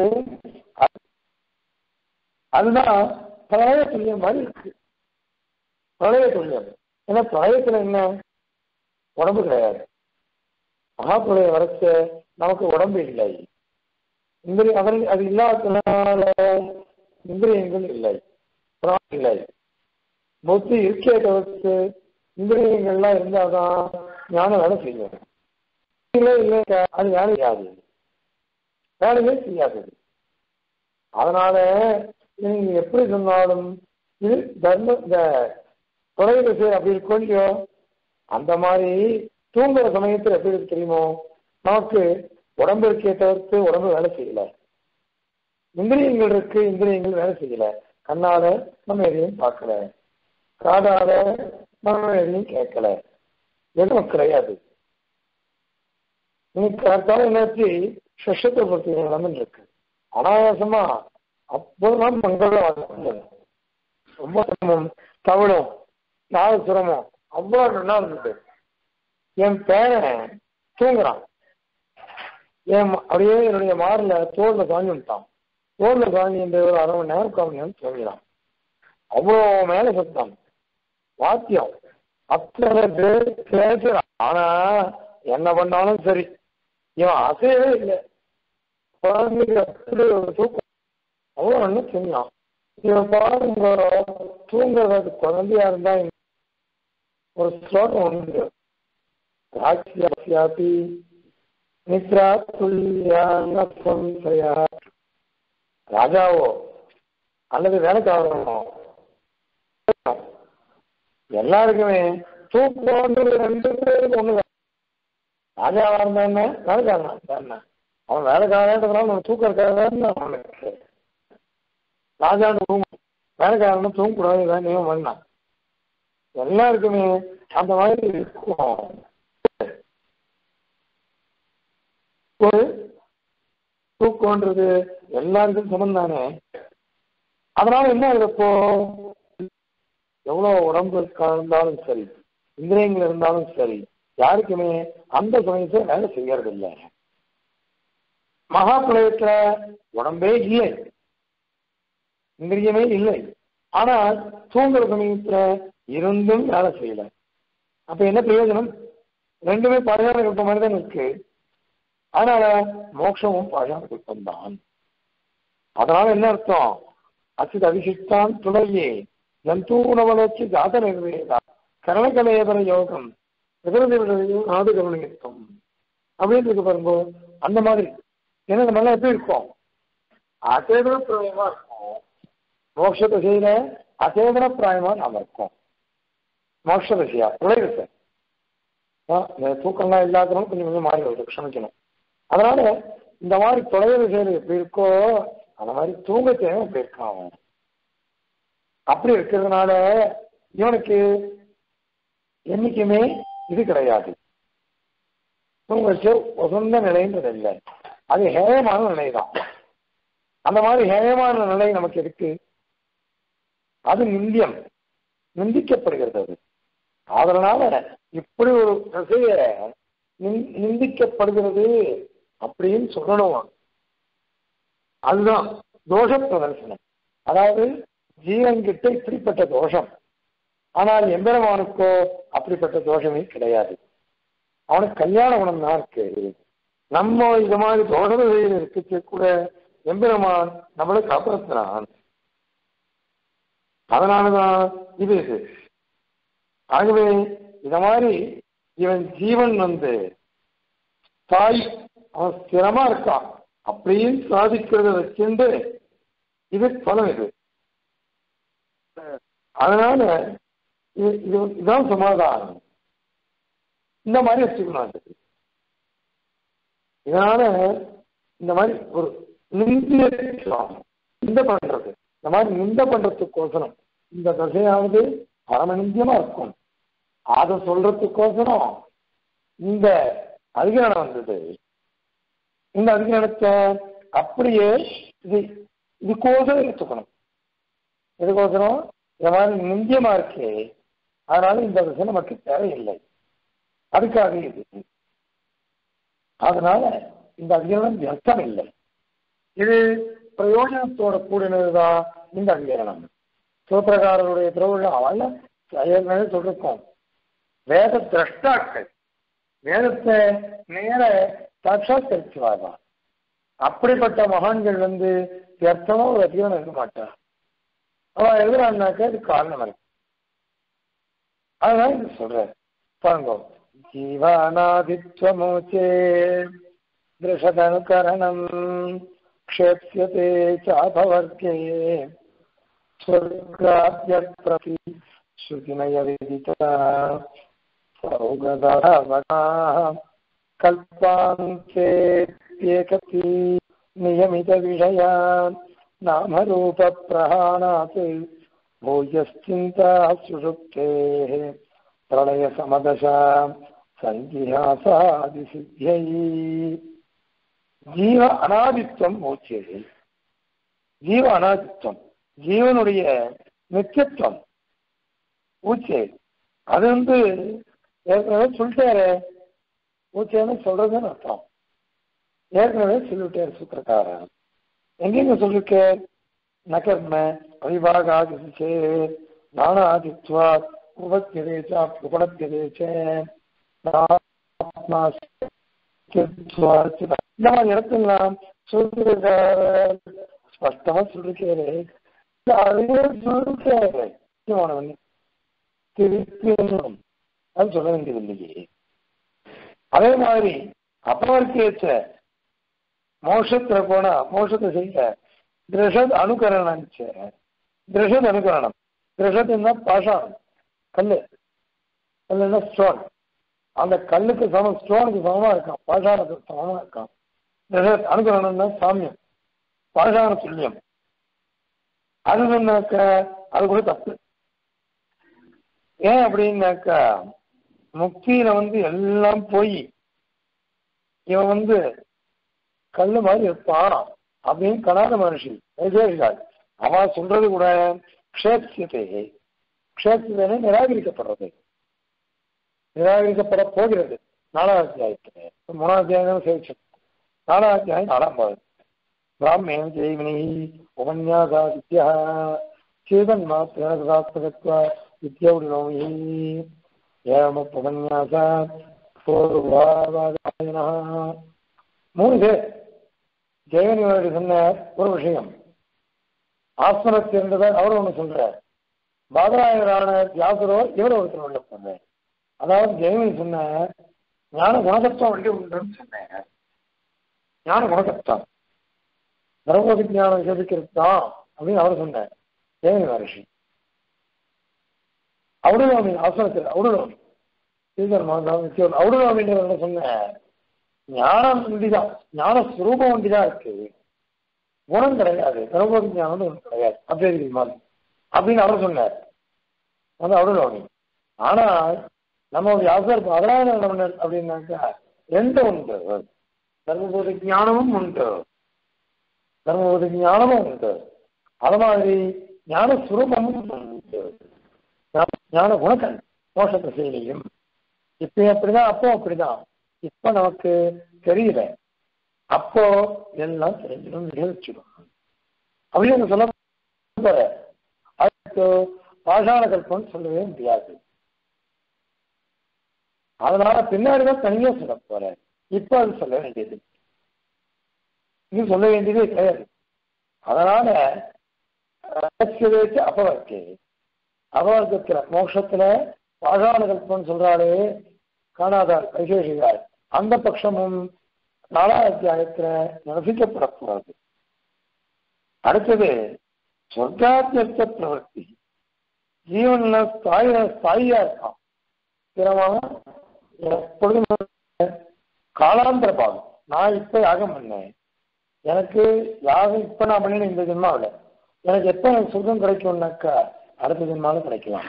அதுதான் பிரளய துல்லியம் மாதிரி இருக்கு பிரளய துல்லியம் ஏன்னா பிரளயத்துல என்ன உடம்பு கிடையாது மகாபிரளய வரச்ச நமக்கு உடம்பு இல்லை இந்திரிய அதன் அது இல்லாததுனால இந்திரியங்கள் இல்லை பிராணம் இல்லை புத்தி இருக்கே தவிர்த்து இந்திரியங்கள்லாம் இருந்தாதான் ஞானம் வேலை செய்யும் இல்லை இல்லை அது வேலை செய்யாது வேலையே செய்யாது அதனால நீங்க எப்படி சொன்னாலும் இது தர்ம இந்த தொலைவு செய்ய அப்படி இருக்கோ அந்த மாதிரி தூங்குற சமயத்தில் எப்படி இருக்கு தெரியுமோ நமக்கு உடம்பு இருக்கே தவிர்த்து உடம்பு வேலை செய்யல இந்திரியங்கள் இருக்கு இந்திரியங்கள் வேலை செய்யல கண்ணால நம்ம எதையும் பார்க்கல காதால நம்ம எதையும் கேட்கல எதுவும் கிடையாது இன்னைக்கு அடுத்தாலும் என்னாச்சு சஷத்தை பற்றி நடந்துட்டு இருக்கு அனாயாசமா அப்போதான் மங்களம் ரொம்ப சிரமம் தவிழும் நாலு சிரமம் அவ்வளவு நல்லா இருந்தது என் பேரன் தூங்குறான் என் ம- அப்படியே என்னுடைய மாரில் தோல்ல காஞ்சி விட்டான் தோல்ல காஞ்சி இந்த ஒரு அரை மணி நேரம் கால் மணி நேரம் தூங்கினான் அவ்வளோ மேல சத்தம் வாத்தியம் அத்தனை பேர் பேசுறான் ஆனா என்ன பண்ணாலும் சரி இவன் அசையவே இல்லை குழந்தைக்கு அப்படி ஒரு தூக்கம் அவ்வளோ நல்லா தூங்கினான் இவன் பாருங்க தூங்குறது குழந்தையா இருந்தா ஒரு ஸ்லோகம் உண்டு ராட்சியாபி நித்ரா துல்லியான சம்சயா ராஜாவோ அல்லது வேலைக்காரனோ எல்லாருக்குமே தூக்கம்ன்றது ரெண்டு பேருக்கு ஒண்ணுதான் ராஜாவா இருந்தா என்ன வேலைக்காரனா இருந்தா என்ன அவன் வேலைக்காரன்றதுனால அவன் தூக்கம் இருக்காதுன்னு அவனுக்கு ராஜா தூங்கும் வேலைக்காரனும் தூங்கக்கூடாது இதான் நியமம் பண்ணான் எல்லாருக்குமே அந்த மாதிரி இருக்கும் ஒரு தூக்கம்ன்றது எல்லாருக்கும் சமம் தானே அதனால என்ன இருப்போ எவ்வளவு உடம்பு இருந்தாலும் சரி இந்திரியங்கள் இருந்தாலும் சரி யாருக்குமே அந்த சமயத்துல வேலை செய்யறது இல்லை மகா பிரளயத்துல உடம்பே இல்லை இந்திரியமே இல்லை ஆனால் தூங்குற சமயத்துல இருந்தும் வேலை செய்யல அப்ப என்ன பிரயோஜனம் ரெண்டுமே பழையான கல்ப மாதிரி தான் இருக்கு அதனால மோட்சமும் பழையான கல்பம் தான் அதனால என்ன அர்த்தம் அச்சித் அபிஷிஷ்டான் துணையே ஜந்தூனவலட்சி ஜாத நிர்வேதா கரணகலேபர யோகம் பிரகிருதியுடைய நாடு கவனிக்கும் அப்படின்னு இருக்கு பாருங்க அந்த மாதிரி ஏன்னா நம்ம எல்லாம் எப்படி இருக்கோம் அசேதன பிராயமா இருக்கும் மோட்ச திசையில அசேதன பிராயமா நாம இருக்கோம் மோட்ச திசையா உலகத்தை இந்த தூக்கம்லாம் இல்லாதவங்க கொஞ்சம் கொஞ்சம் மாறி வருது க்ஷமிக்கணும் அதனால இந்த மாதிரி தொலைவு திசையில எப்படி இருக்கோ அந்த மாதிரி தூங்க தேவை அப்படி இருக்கான் அவன் அப்படி இருக்கிறதுனால இவனுக்கு என்னைக்குமே இது கிடையாது தூங்கச்சு உசந்த நிலைன்றது இல்லை அது ஹேயமான நிலை தான் அந்த மாதிரி ஹேயமான நிலை நமக்கு இருக்கு அது நிந்தியம் நிந்திக்கப்படுகிறது அது அதனால இப்படி ஒரு திசைய நிந்- நிந்திக்கப்படுகிறது அப்படின்னு சொல்லணும் அதுதான் தோஷ பிரதர்சனம் அதாவது ஜீவன் கிட்ட இப்படிப்பட்ட தோஷம் ஆனால் எம்பெருமானுக்கோ அப்படிப்பட்ட தோஷமே கிடையாது அவனுக்கு கல்யாண குணம் தான் இருக்கு நம்ம இது மாதிரி தோஷ நிலையில் இருக்கிறது கூட எம்பெருமான் நம்மளை காப்பாற்றுறான் அதனாலதான் இது இது ஆகவே இந்த மாதிரி இவன் ஜீவன் வந்து தாய் அவன் ஸ்திரமா இருக்கான் அப்படியும் சாதிக்கிறத வச்சுண்டு இது பலம் இது அதனால இது இது இதுதான் சமாதானம் இந்த மாதிரி வச்சுக்கணும் அது இதனால இந்த மாதிரி ஒரு நிந்திய நிந்த பண்றது இந்த மாதிரி நிந்த பண்றதுக்கோசரம் இந்த தசையாவது பரமநிந்தியமா இருக்கும் அதை சொல்றதுக்கோசரம் இந்த அதிகாரம் வந்தது இந்த அதிகாரத்தை அப்படியே இது இதுக்கோசரம் எடுத்துக்கணும் இதுக்கோசரம் இந்த மாதிரி நிந்தியமா இருக்கே அதனால இந்த விஷயம் நமக்கு தேவையில்லை அதுக்காக இது அதனால இந்த அதிகரணம் வியர்த்தம் இல்லை இது பிரயோஜனத்தோட கூடினதுதான் இந்த அதிகரணம் சூத்திரக்காரருடைய திருவிழா அவள் ஏற்கனவே சொல்லிருக்கோம் வேத திரஷ்டாக்கள் வேதத்தை நேர சாட்சாத்தரிச்சுவாங்க அப்படிப்பட்ட மகான்கள் வந்து வியர்த்தமா ஒரு அதிகரணம் இருக்க மாட்டார் அவன் எழுதுறான்னாக்க அது காரணம் இருக்கு அதனால இது சொல்ற பாருங்க ஜீவானாதித்வமோச்சே திருஷதனுகரணம் க்ஷேப்யதே சாபவர்க்கே ஸ்வர்காத்ய பிரதி ஸ்ருதிமய விதிதா சௌகதாவனா கல்பாந்தேத்யேகதி நியமித விஷயான் नामरूपप्रहाणात् भूयश्चिन्ता सुषुप्तेः பிரளய சமதசா சங்கியாசாதி சித்தியை ஜீவ அனாதித்வம் மோச்சேது ஜீவ அனாதித்வம் ஜீவனுடைய நித்தியத்துவம் ஊச்சே அது வந்து ஏற்கனவே சொல்லிட்டாரு ஊச்சேன்னு சொல்றதுன்னு அர்த்தம் ஏற்கனவே சொல்லிவிட்டாரு சூத்திரக்காரன் எங்கெங்க சொல்லிருக்க நகர்ம அவிபாகாதிச்சே நானாதித்வா உபத்தியதேச்சா உபடத்தியதேச்ச இந்த மாதிரி இடத்துலாம் சொல்லிருக்காரு ஸ்பஷ்டமா சொல்லிருக்காரு சொல்லிருக்காரு திருப்பி அது சொல்ல வேண்டியது இல்லையே அதே மாதிரி அபவர்த்தியச்ச மோஷத்துல போனா மோஷத்தை செய்ய திருஷத் அனுகரணம் திருஷத் அனுகரணம் திருஷத்துன்னா பாஷாணம் கல்லு கல்லுன்னா ஸ்டோன் அந்த கல்லுக்கு சமம் ஸ்டோனுக்கு சமமா இருக்கான் பாஷாணத்துக்கு சமமா இருக்கான் திருஷத் அனுகரணம்னா சாமியம் பாஷாண துல்லியம் அது சொன்னாக்க அது கூட தப்பு ஏன் அப்படின்னாக்கா முக்தியில வந்து எல்லாம் போய் இவன் வந்து கல்லு மாதிரி இருப்பான் அப்படின்னு கனாத மனுஷி வைசேஷிகால் அவன் சொல்றது கூட க்ஷேத்தியத்தை க்ஷேத்தியத்தை நிராகரிக்கப்படுறது நிராகரிக்கப்பட போகிறது நாலாவது அத்தியாயத்தில் மூணாவது அத்தியாயம் சேவிச்சு நாலாவது அத்தியாயம் நாலாம் பாகம் பிராமேண ஜெய்வினி உபன்யாசா வித்யா சேதன் மாத்திராத்மகத்வா வித்யௌடினோமி ஏவமுபன்யாசா பூர்வாவாதாயினா மூணு பேர் ஜெயவனிவாடி சொன்ன ஒரு விஷயம் ஆஸ்மரத் இருந்தவர் அவர் ஒன்று சொல்றார் பாதராயரான வியாசரோ இவர் ஒருத்தர் உள்ள சொன்னார் அதாவது ஜெயவனி சொன்ன ஞான குணதத்துவம் வண்டி உண்டுன்னு சொன்னேன் ஞான குணதத்துவம் தர்மபோதி ஞானம் விசேஷிக்கிறது தான் அப்படின்னு அவர் சொன்னார் ஜெயவனி மகர்ஷி அவுடுலோமி ஆசனத்தில் அவுடுலோமி அவுடுலோமின்னு சொன்ன ஞானம் ஒண்டிதான் ஞான ஸ்வரூபம் ஒண்டிதான் இருக்கு குணம் கிடையாது தர்மபோதி ஞானம் ஒன்று கிடையாது அப்படி மாதிரி அப்படின்னு அவர் சொன்னார் அது அவுடுலோமி ஆனா நம்ம வியாசர் பாதராயணர் அப்படின்னாக்கா ரெண்டு உண்டு தர்மபோதி ஞானமும் உண்டு தர்மபோதி ஞானமும் உண்டு அது மாதிரி ஞான சுரூபமும் உண்டு ஞான குணக்கண் மோஷத்தை செய்யும் இப்ப அப்படிதான் அப்போ அப்படிதான் இப்ப நமக்கு தெரியல அப்போ எல்லாம் தெரிஞ்சிடும் நிகழ்ச்சிடும் அப்படின்னு சொல்ல அதுக்கு பாஷாண கல்பம் சொல்லவே முடியாது அதனால பின்னாடிதான் தனியா சொல்ல போற இப்ப அது சொல்ல வேண்டியது இது சொல்ல வேண்டியதே கிடையாது அதனால ரகசியத்தை அபவர்த்தி அபவர்க்கத்துல மோட்சத்துல பாஷாண கல்பம் சொல்றாளே காணாதார் வைசேஷிகார் அந்த பட்சமும் நாலாவது அத்தியாயத்துல நிரசிக்கப்படக்கூடாது அடுத்தது சொர்க்காத்தியத்த பிரவர்த்தி ஜீவன்ல ஸ்தாய ஸ்தாயியா இருக்கான் ஸ்திரமாக எப்பொழுதும் காலாந்திர பாகம் நான் இப்ப யாகம் பண்ணேன் எனக்கு யாகம் இப்ப நான் பண்ணின இந்த ஜென்மாவில் எனக்கு எப்ப எனக்கு சுகம் கிடைக்கும்னாக்கா அடுத்த ஜென்மாலும் கிடைக்கலாம்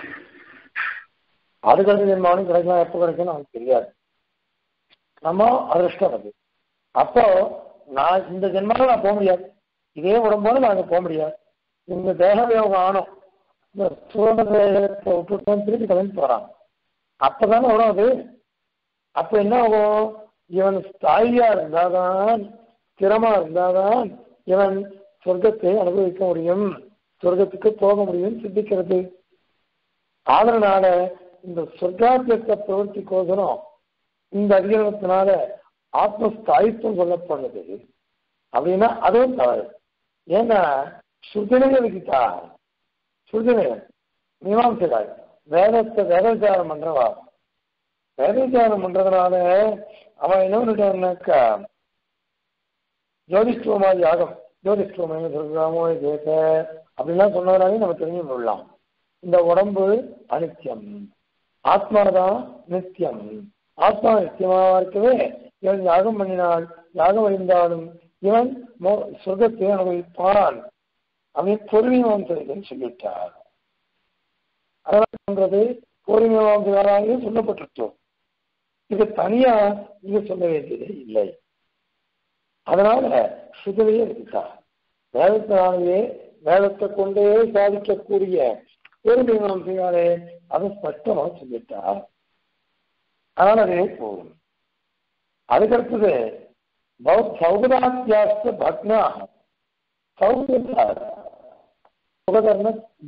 அதுக்கு அடுத்த ஜென்மாலும் கிடைக்கலாம் எப்போ கிடைக்கும் நமக்கு தெரியாது நம்ம அதிர்ஷ்டம் அது அப்போ நான் இந்த ஜென்மாவில் நான் போக முடியாது இதே உடம்போது நான் அங்கே போக முடியாது இந்த தேக யோகம் ஆனோம் இந்த சூழல் தேகத்தை விட்டுட்டு திருப்பி கிளம்பி போறான் அப்பதானே வரும் அது அப்ப என்ன ஆகும் இவன் ஸ்தாயியா இருந்தாதான் ஸ்திரமா இருந்தாதான் இவன் சொர்க்கத்தை அனுபவிக்க முடியும் சொர்க்கத்துக்கு போக முடியும் சித்திக்கிறது அதனால இந்த சொர்க்காத்தியத்தை பிரவர்த்திக்கோசரம் இந்த அதிகாரத்தினால ஆத்மஸ்தாயித்துவம் சொல்லப்படுறது அப்படின்னா அதுவும் தவறு ஏன்னா சுருதினங்க விதித்தா சுருதினங்கள் மீமாம்சகாய் வேதத்தை வேதவிச்சாரம் பண்றவா வேதவிச்சாரம் பண்றதுனால அவன் என்ன பண்ணிட்டான்னாக்கா ஜோதிஷ்டோமா யாகம் ஜோதிஷ்டோமே சொல்றாமோ கேட்ட அப்படின்லாம் சொன்னவராலே நம்ம தெரிஞ்சு கொள்ளலாம் இந்த உடம்பு அனித்தியம் ஆத்மாதான் நித்தியம் ஆத்மா நித்தியமாக இருக்கவே இவன் யாகம் பண்ணினால் யாகம் அறிந்தாலும் இவன் சொர்க்கத்தை அனுபவிப்பான் அவன் பொறுமையான் சொல்லிட்டார் அதனால் சொல்றது பூர்வீகமானது சொல்லப்பட்டிருக்கோம் இது தனியா இங்க சொல்ல வேண்டியது இல்லை அதனால சுதவையே இருக்குதா வேதத்தினாலேயே வேதத்தை கொண்டே சாதிக்கக்கூடிய பூர்வீகமானே அதை ஸ்பஷ்டமா சொல்லிட்டா அதனால அதே போகும் அதுக்கடுத்தது சௌகதாத்தியாச பக்னா சௌகதா சுகதர்ம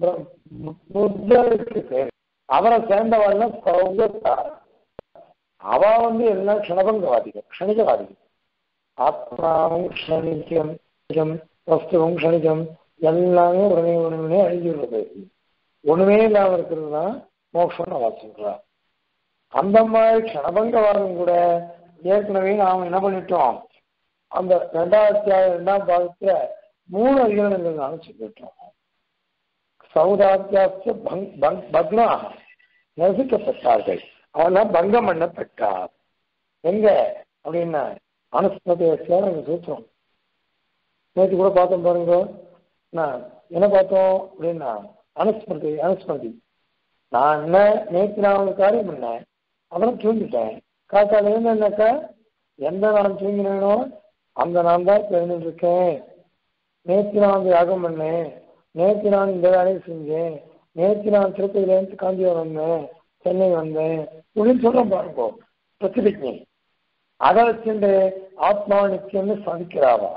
அவரை சேர்ந்தவள்னா சௌகதா அவ வந்து எல்லாம் க்ஷணபங்கவாதிகள் க்ஷணிகவாதிகள் ஆத்மாவும் க்ஷணிக்கம் வஸ்துவும் க்ஷணிக்கம் எல்லாமே உடனே உடனே அழிஞ்சிடுறது ஒண்ணுமே இல்லாம இருக்கிறது தான் மோட்சம்னு அவ சொல்றா அந்த மாதிரி க்ஷணபங்கவாதம் கூட ஏற்கனவே நாம் என்ன பண்ணிட்டோம் அந்த ரெண்டாயிரத்தி ரெண்டாம் பாகத்துல மூணு அதிகாரங்கள் நாம சொல்லிட்டோம் சௌதாத்தியாச பக்னா நசுக்கப்பட்டார்கள் அவெல்லாம் பங்கம் பண்ணப்பட்டார் எங்க அப்படின்னா அனுஸ்மதியான சூத்திரம் நேற்று கூட பார்த்தோம் பாருங்க நான் என்ன பார்த்தோம் அப்படின்னா அனுஸ்மிருதி அனுஸ்மிருதி நான் என்ன நேற்று நான் ஒரு காரியம் பண்ணேன் அப்புறம் தூங்கிட்டேன் காத்தால என்னக்கா எந்த நான் தூங்கினேனோ அந்த நான் தான் தெரிஞ்சுட்டு இருக்கேன் நேற்று நான் வந்து யாகம் பண்ணேன் நேற்று நான் இந்த வேலையை செஞ்சேன் நேற்று நான் திருப்பதியிலேருந்து காஞ்சிபுரம் வந்தேன் சென்னை வந்தேன் அப்படின்னு சொல்றேன் பாருங்க பிரதிபிக்னி அதை வச்சுட்டு ஆத்மா நிச்சயம்னு சாதிக்கிறாவா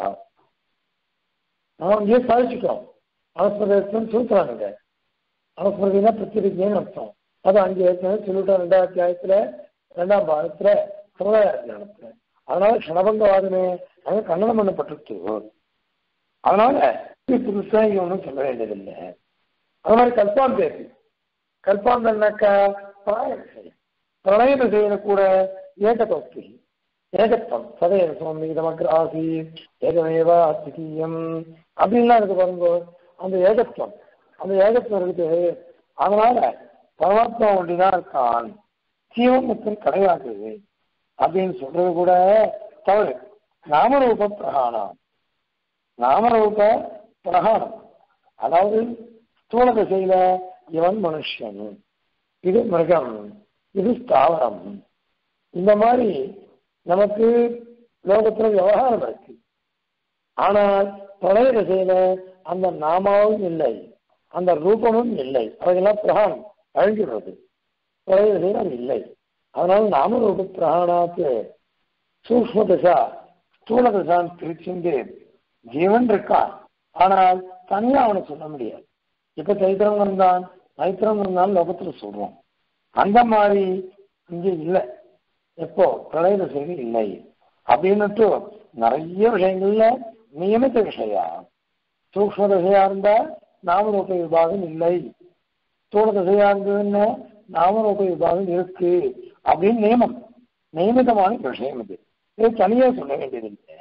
நான் இங்கே சாதிச்சுக்கிறோம் அனுஸ்மிரதம் சொல்றாங்க அனுஸ்மிருதினா பிரத்திபிக்னு அர்த்தம் அது அங்கே ஏற்கனவே சொல்லிட்டோம் ரெண்டாயிரத்தி ஆயிரத்துல ரெண்டாம் பாகத்துல சமுதாயத்துல அதனால க்ஷணபங்கவாதமே அங்க கண்டனம் பண்ணப்பட்டிருக்கு அதனால புதுசா இங்க ஒன்றும் சொல்ல வேண்டியதில்லை அது மாதிரி கல்பாந்தேசி கல்பாந்தன்னாக்கா பிரளய திசையில கூட ஏகதோக்தி ஏகத்துவம் சதய சுவாமி நமக்கு ஆசி ஏகமேவா அத்தியம் அப்படின்லாம் இருக்கு பாருங்க அந்த ஏகத்துவம் அந்த ஏகத்துவம் இருக்குது அதனால பரமாத்மா ஒன்றிதான் இருக்கான் ஜீவமுத்தன் கிடையாது அப்படின்னு சொல்றது கூட தவறு நாமரூப பிரகாணம் நாமரூப பிரகாணம் அதாவது ஸ்தூல திசையில இவன் மனுஷன் இது மிருகம் இது ஸ்தாவரம் இந்த மாதிரி நமக்கு லோகத்துல விவகாரம் இருக்கு ஆனால் பழைய திசையில அந்த நாமாவும் இல்லை அந்த ரூபமும் இல்லை அவையெல்லாம் பிரகாணம் அழிஞ்சிடுறது பழைய திசையில் அது இல்லை அதனால நாமரூப பிரகாணாத்து சூக்ம தசா ஸ்தூல தசான்னு பிரிச்சுண்டு ஜீவன் இருக்கான் ஆனால் தனியா அவனை சொல்ல முடியாது இப்ப சைத்திரம் இருந்தான் மைத்திரம் இருந்தாலும் லோகத்துல சொல்றோம் அந்த மாதிரி இங்க இல்லை எப்போ பிரளய திசையில் இல்லை அப்படின்னுட்டு நிறைய விஷயங்கள்ல நியமித்த விஷயா சூக்ம தசையா இருந்தா நாமரூப விபாகம் இல்லை ஸ்தூல தசையா இருந்ததுன்னா நாமரூப விபாகம் இருக்கு அப்படின்னு நியமம் நியமிதமான விஷயம் இது இது தனியா சொல்ல வேண்டியதில்லை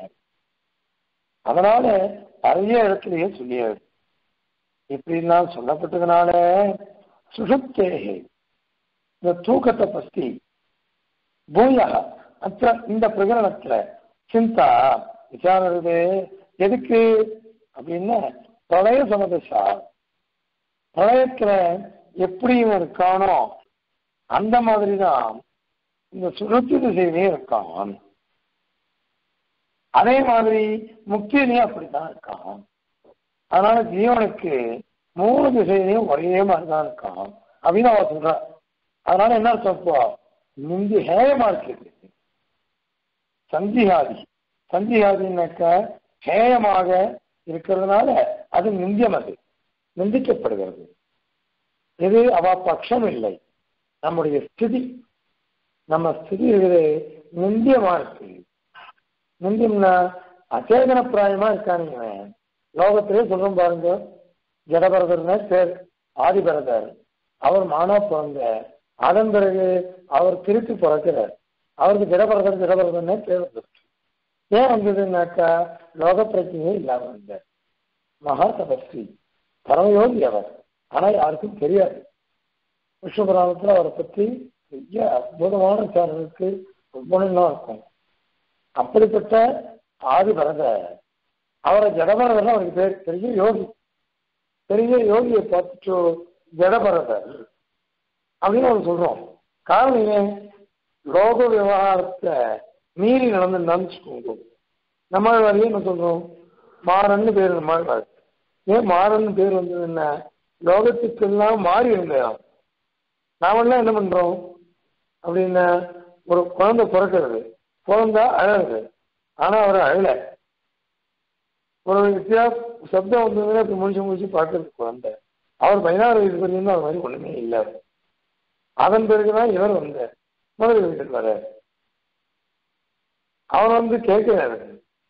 அதனால நிறைய இடத்துலயே சொல்லியாரு இப்படிலாம் சொல்லப்பட்டதுனால சுஷுப்தேகே இந்த தூக்கத்தை பத்தி பூயா அத்த இந்த பிரகரணத்துல சிந்தா விசாரம் இருக்குது எதுக்கு அப்படின்னா பிரளய சமதசா பிரளயத்துல எப்படி இவன் இருக்கானோ அந்த மாதிரி தான் இந்த சுழற்சி திசையிலே இருக்கான் அதே மாதிரி முக்தியிலையும் அப்படித்தான் இருக்கான் அதனால ஜீவனுக்கு மூணு திசையிலையும் ஒரே மாதிரி தான் இருக்கான் அப்படின்னு அவ சொல்ற அதனால என்ன சொல்ப்பா முந்தி ஹேயமா இருக்கு சந்திஹாதி சந்திஹாதினாக்கா ஹேயமாக இருக்கிறதுனால அது நிந்தியம் அது நிந்திக்கப்படுகிறது இது அவ பட்சம் இல்லை நம்முடைய ஸ்திதி நம்ம ஸ்திதி இருக்குது நிந்தியமா இருக்கு நிந்தியம்னா அச்சேதன பிராயமா இருக்கானுங்க லோகத்திலே சொல்றோம் பாருங்க ஜடபரதர்னு பேர் ஆதிபரதர் அவர் மானா பிறந்த அதன் பிறகு அவர் திருப்பி பிறக்கிறார் அவருக்கு ஜடபரதர் ஜடபரதர்னே பேர் வந்துருச்சு ஏன் வந்ததுன்னாக்கா லோக பிரச்சனையே இல்லாம வந்தார் மகா தபஸ்வி பரமயோகி அவர் ஆனா யாருக்கும் தெரியாது விஷ்ணுபுராணத்துல அவரை பத்தி பெரிய அற்புதமான விசாரணைக்கு குணம்லாம் இருக்கும் அப்படிப்பட்ட ஆதிபரத அவரை ஜடபரதர் அவருக்கு பேர் பெரிய யோகி பெரிய யோகியை பார்த்துட்டு ஜடபரதர் அப்படின்னு நம்ம சொல்றோம் காரணம் ஏன் லோக விவகாரத்தை மீறி நடந்துருந்தான்னு வச்சுக்கோங்க நம்ம வரையும் என்ன சொல்றோம் மாறன்னு பேர் நம்ம ஏன் மாறன்னு பேர் வந்தது என்ன லோகத்துக்கெல்லாம் மாறி இருந்தோம் நாமெல்லாம் என்ன பண்றோம் அப்படின்னா ஒரு குழந்தை பிறக்கிறது பிறந்தா அழகுது ஆனா அவர் அழல ஒரு வித்தியாச சப்தம் வந்ததுன்னா இப்ப முடிச்சு முடிச்சு பார்க்கறது குழந்தை அவர் பதினாறு வயசு வரையும் அது மாதிரி ஒண்ணுமே இல்லை அதன் பிறகுதான் இவர் வந்தார் முதல் வீட்டில் வர அவர் வந்து கேட்கிறாரு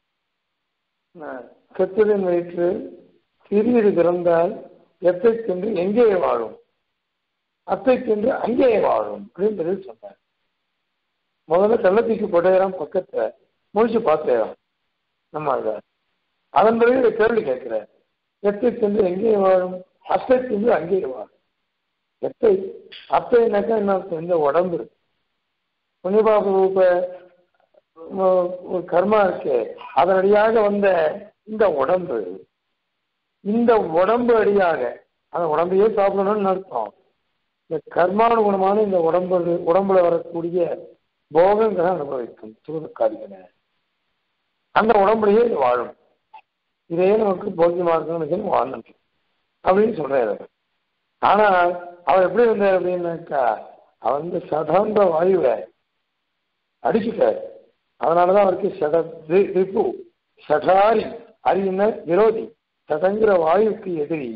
கத்திரின் வயிற்று சிறியது பிறந்தால் எத்தைக்கென்று எங்கே வாழும் அத்தைக்கென்று அங்கே வாழும் அப்படின்னு பதில் சொன்னார் முதல்ல கள்ளத்தீக்கு போட்டேறான் பக்கத்தை முடிச்சு பார்த்தேறான் நம்ம அதை அதன் பிறகு இந்த கேள்வி கேட்கிறார் எத்தை சென்று எங்கே வாழும் அத்தை சென்று அங்கே வாழும் எத்தை அத்தைனாக்கா என்ன அர்த்தம்? இந்த உடம்பு இருக்கு புண்ணியபாப ரூப ஒரு கர்மா இருக்கு அதனடியாக வந்த இந்த உடம்பு இந்த உடம்பு அடியாக அந்த உடம்பையே சாப்பிடணும்னு அர்த்தம் இந்த கர்மானுகுணமான இந்த உடம்பு உடம்புல வரக்கூடிய போகங்களை அனுபவிக்கும் சுகதுக்காரிகளை அந்த உடம்புலயே இது வாழும் இதையே நமக்கு போக்கியமா இருக்கணும்னு வாழணும் அப்படின்னு சொல்றாரு ஆனா அவர் எப்படி இருந்தார் அப்படின்னாக்கா அவர் வந்து சதாந்த வாயுவை அடிச்சுட்டார் அதனாலதான் அவருக்கு சட ரி- ரிப்பு சடாரி அறியின விரோதி சடங்கிற வாயுக்கு எதிரி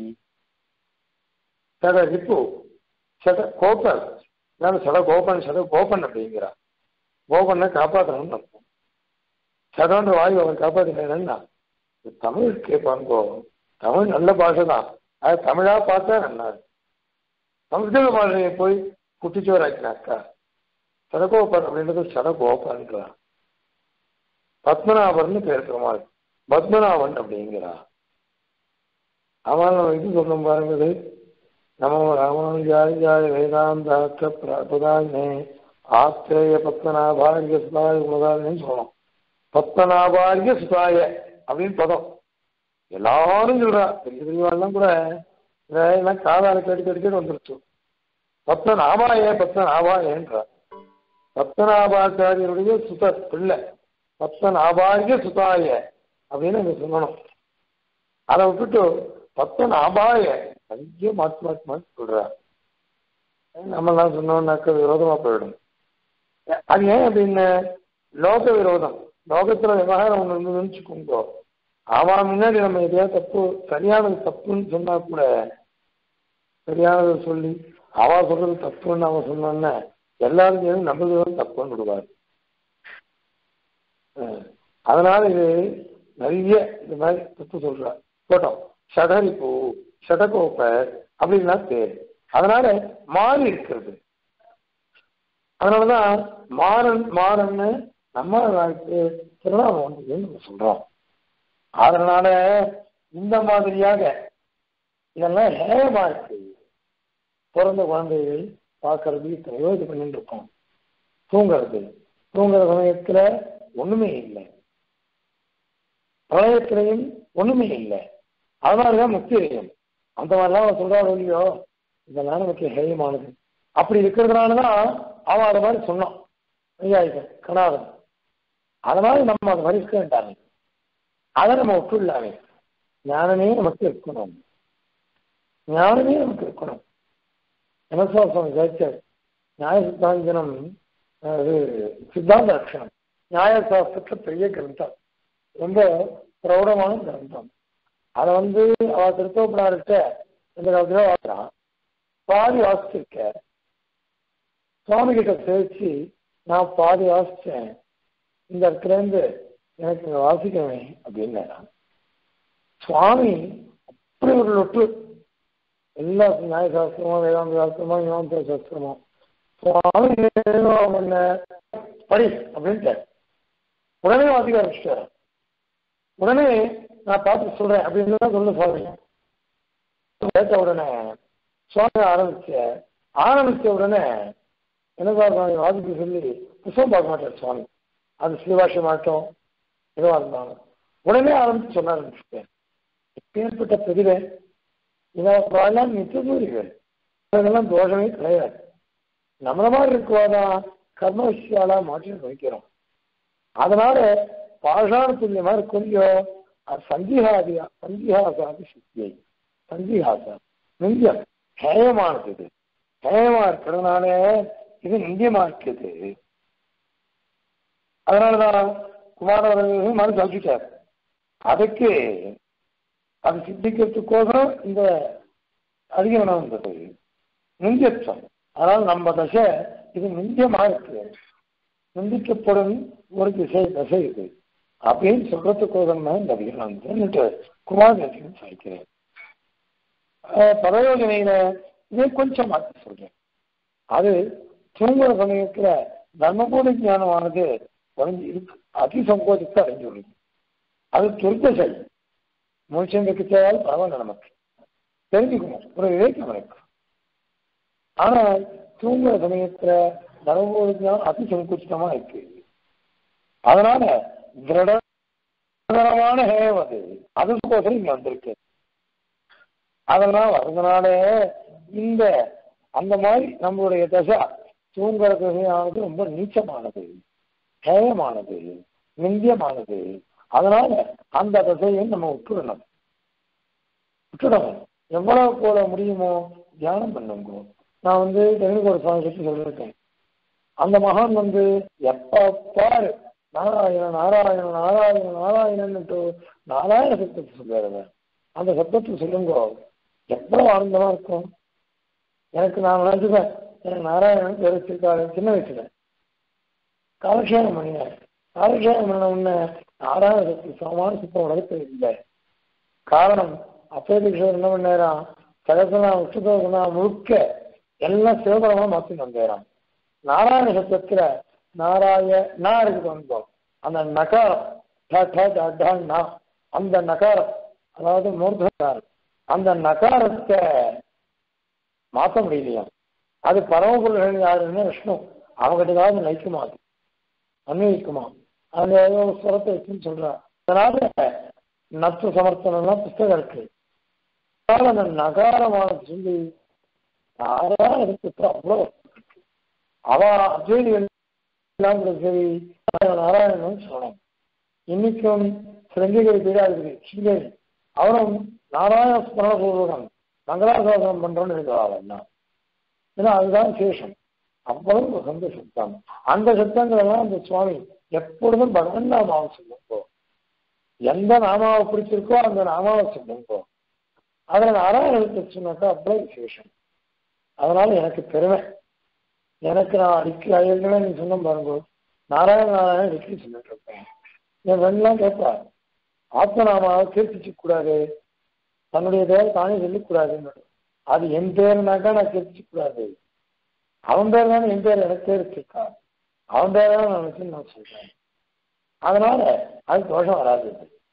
சட ரிப்பு சட கோப்பன் நான் சட கோபன் சட கோபன் அப்படிங்கிறார் கோபனை காப்பாற்றணும்னு அர்த்தம் சடன்ற வாயு அவர் காப்பாற்றினா தமிழ் கேட்பாங்கோ தமிழ் நல்ல பாஷை தான் அது தமிழா பார்த்தா நல்லா இருக்கு. சம்ஸ்கிருத பாஷையை போய் குட்டிச்சோராக்கினாக்கா சடகோபர் அப்படின்றது சடகோபன்றான் பத்மநாபர்னு பேர் பெருமாள் பத்மநாபன் அப்படிங்கிறா அவன் நம்ம இது சொன்னோம் பாருங்க இது நமோ ராமானுஜாய ஜாய வேதாந்தாத்த பிரபதானே ஆத்திரேய பத்மநாபாரிய சுதாய உலகான்னு சொல்லணும் பத்மநாபாரிய சுதாய அப்படின்னு பதம் எல்லாரும் சொல்றா பெரிய பெரியவாள்லாம் கூட இதெல்லாம் காதால கேட்டு கேட்டு கேட்டு வந்துருச்சு பத்மநாபாய பத்மநாபாயன்றா பத்மநாபாச்சாரியருடைய சுத பிள்ளை பத்மநாபாரிய சுதாய அப்படின்னு அங்க சொல்லணும் அதை விட்டுட்டு பத்மநாபாய நிறைய மாற்றி மாற்றி மாற்றி சொல்றா நம்மெல்லாம் சொன்னோம்னாக்க விரோதமா போயிடும் அது ஏன் அப்படின்னு லோக விரோதம் லோகத்துல விவகாரம் ஒண்ணு இருந்ததுன்னு வச்சுக்கோங்க அவன் முன்னாடி நம்ம எதையாவது தப்பு சரியானது தப்புன்னு சொன்னா கூட சரியானதை சொல்லி அவ சொல்றது தப்புன்னு அவன் சொன்னான்னா எல்லாரும் சேர்ந்து நம்மளுக்கு வந்து தப்புன்னு விடுவார் அஹ் அதனால இது நிறைய இந்த மாதிரி தப்பு சொல்றா போட்டோம் ஷடரிப்பு ஷடகோப்பர் அப்படின்னா பேர் அதனால மாறி இருக்கிறது அதனாலதான் மாறன் மாறன்னு நம்ம வாழ்க்கை திருநாமம் வந்து நம்ம சொல்றோம் அதனால இந்த மாதிரியாக இதெல்லாம் ஹேயமா இருக்கு பிறந்த குழந்தைகள் பார்க்கறது எத்தனையோ இது பண்ணிட்டு இருக்கோம் தூங்குறது தூங்குற சமயத்துல ஒண்ணுமே இல்லை பிரளயத்திலையும் ஒண்ணுமே இல்லை அதனாலதான் முக்திரியம் அந்த மாதிரிலாம் அவன் சொல்றாரு இல்லையோ இதெல்லாம் நமக்கு ஹேயமானது அப்படி இருக்கிறதுனாலதான் அவன் அதை மாதிரி சொன்னான் ஐயாயிரம் கணாதன் அதனால நம்ம அதை மாதிரி இருக்க வேண்டாமே அதை நம்ம விட்டுள்ளாமே ஞானமே நமக்கு இருக்கணும் ஞானமே நமக்கு இருக்கணும் எனசா சுவாமி கேட்டார் நியாய சித்தாந்தனம் அது சித்தாந்த லட்சணம் நியாயசாஸ்திரத்துல பெரிய கிரந்தம் ரொம்ப பிரௌடமான கிரந்தம் அதை வந்து அவ திருத்தோப்பனார்கிட்ட இந்த காலத்துல வாங்குறான் பாதி வாசிச்சிருக்க சுவாமி கிட்ட பேசி நான் பாதி வாசிச்சேன் இந்த இடத்துல இருந்து எனக்கு இங்க வாசிக்கவே அப்படின்னு சுவாமி அப்படி ஒரு லொட்டு எல்லா நியாயசாஸ்திரமோ வேதாந்த சாஸ்திரமோ யோக சாஸ்திரமோ சுவாமி பண்ண படி அப்படின்ட்டு உடனே வாசிக்க ஆரம்பிச்சிட்டாரு உடனே நான் பார்த்து சொல்றேன் அப்படின்னு தான் சொல்ல சுவாமி கேட்ட உடனே சுவாமி ஆரம்பிச்ச ஆரம்பிச்ச உடனே என்ன சார் சுவாமி வாசிக்க சொல்லி புத்தகம் பார்க்க மாட்டார் சுவாமி அது சிறுபாஷை மாட்டோம் எதுவாக இருந்தாலும் உடனே ஆரம்பிச்சு சொல்ல ஆரம்பிச்சுட்டேன் எப்பேற்பட்ட பிரதிவை இதெல்லாம் நித்தியசூரிகள் இதெல்லாம் தோஷமே கிடையாது நம்மள மாதிரி இருக்குவாதான் கர்ம விஷயாலா மாற்றி வைக்கிறோம் அதனால பாஷாண துல்லியமா கொஞ்சம் சந்திஹாதியா சந்திஹாசாதி சித்தியை சந்திஹாசா நிந்தியம் ஹேயமானது இது ஹேயமா இருக்கிறதுனால இது நிந்தியமா இருக்குது அதனாலதான் குமாரவர்கள் மறு சொல்லிட்டார் அதுக்கு அது சித்திக்கிறதுக்கோசரம் இந்த அதிகமனம் வந்தது நிந்தியத்துவம் அதனால நம்ம தசை இது நிந்தியமா இருக்கு நிந்திக்கப்படும் ஒரு திசை தசை இது அப்படின்னு சொல்றதுக்கோசரம் தான் இந்த அதிகமனம் குமாரதேசன் சாய்க்கிறேன் பரயோஜனையில இதே கொஞ்சம் மாற்றி சொல்றேன் அது தூங்குற சமயத்துல தர்மபூத ஞானமானது குறைஞ்சி இருக்கு அதிசங்கோச்சத்தை அடைஞ்சுள்ளது அது துர்தசை மனுஷனுக்கு தேவையால் பரவாயில்ல நமக்கு தெரிஞ்சுக்கணும் ஒரு விவேகம் இருக்கு ஆனால் தூங்குற சமயத்துல தர்மபூத ஞானம் அதிசங்குச்சிதமா இருக்கு அதனால திருடமான ஹேவம் அது அதுக்கோசரம் இங்க வந்திருக்கு அதெல்லாம் வர்றதுனால இந்த அந்த மாதிரி நம்மளுடைய தசை தூங்குற தசையானது ரொம்ப நீச்சமானது ஹேயமானது நிந்தியமானது அதனால அந்த தசையை நம்ம விட்டுடணும் விட்டுடணும் எவ்வளவு போல முடியுமோ தியானம் பண்ணுங்க நான் வந்து தெலுங்கோட சுவாமி பற்றி சொல்லியிருக்கேன் அந்த மகான் வந்து எப்ப பாரு நாராயண நாராயண நாராயண நாராயணன்ட்டு நாராயண சப்தத்தை சொல்லுவாரு அந்த சப்தத்தை சொல்லுங்க எவ்வளவு ஆனந்தமா இருக்கும் எனக்கு நான் நினைச்சுப்பேன் எனக்கு நாராயணன் பேர் வச்சிருக்காரு சின்ன வயசுல காலக்ஷேபம் பண்ணினேன் காலக்ஷேபம் பண்ண உடனே நாராயண சக்தி சமமான சுத்தம் உடலுக்கு இல்லை காரணம் அப்பேதிஷர் என்ன பண்ணாராம் சகசனா உஷ்டதோகனா முழுக்க எல்லாம் சிவபரமா மாற்றி வந்தேராம் நாராயண சப்தத்துல நாராய நா இருக்குது வந்தோம் அந்த நகாரம் அந்த நகாரம் அதாவது மூர்த்தகாரம் அந்த நகாரத்தை மாற்ற முடியலையா அது பரமபுருஷன் யாருன்னு விஷ்ணு அவங்ககிட்டதாவது நைக்குமா அது அன்வயிக்குமா அந்த ஏதோ ஸ்வரத்தை வச்சுன்னு சொல்றான் அதனால நத்து சமர்த்தனம்லாம் புஸ்தகம் இருக்கு அதனால அந்த நகாரமான சொல்லி நாராயணத்துக்கு அவ்வளோ அவ அத்வைதிகள் சரி நாராயணன் சொல்லணும் இன்னைக்கும் சிரஞ்சீகரி பீடாதிபதி ஸ்ரீதேவி அவரும் நாராயண ஸ்மரண பூர்வகம் மங்களாசாசனம் பண்றோம்னு இருக்கிறாள் என்ன ஏன்னா அதுதான் சேஷம் அவ்வளவு வசந்த சத்தம் அந்த சத்தங்கள் எல்லாம் அந்த சுவாமி எப்பொழுதும் பகவன் நாமாவை சொல்லுங்கோ எந்த நாமாவை பிடிச்சிருக்கோ அந்த நாமாவை சொல்லுங்கோ அதுல நாராயணத்தை சொன்னாக்கா அவ்வளவு விசேஷம் அதனால எனக்கு பெருமை எனக்கு நான் அடிக்கி ஏற்கனவே நீ சொன்ன பாருங்க நாராயண நாராயண அடிக்கடி சொல்லிட்டு இருப்பேன் என் ஃப்ரெண்ட்லாம் கேட்பா ஆத்மநாமாவை கீர்த்திச்சு கூடாது தன்னுடைய பேர் தானே சொல்லிக்கூடாதுன்னு அது என் பேருனாக்கா நான் கீர்த்திச்சு கூடாது அவன் பேர் தானே என் பேர் எனக்கு பேர் இருக்கா அவன் பேர் தான் நான் வச்சு நான் சொல்றேன் அதனால அது தோஷம் வராது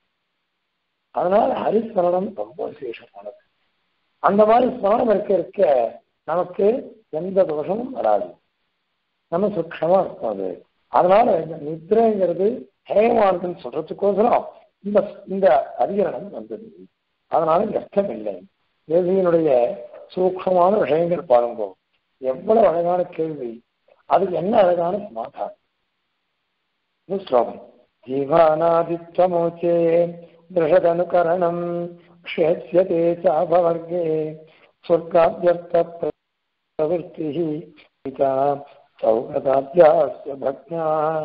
அதனால ஹரிஸ்மரணம் ரொம்ப விசேஷமானது அந்த மாதிரி ஸ்மரணம் இருக்க இருக்க நமக்கு எந்த தோஷமும் வராது நம்ம சுட்சமா இருக்கும் அது அதனால இந்த நித்ரைங்கிறது ஹேயமானதுன்னு சொல்றதுக்கோசரம் இந்த இந்த அதிகரணம் வந்தது அதனால கஷ்டம் இல்லை தேசியனுடைய சூக்ஷமான விஷயங்கள் பாருங்க எவ்வளவு அழகான கேள்வி அதுக்கு என்ன அழகான சமாதானம் ஸ்லோகம் ஜீவானாதித்வமோச்சே திருஷதனுகரணம் க்ஷேத்யதே சாபவர்கே சொர்க்காபியர்த்த प्रवृत्तिः पिता सौगताभ्यास्य भक्त्या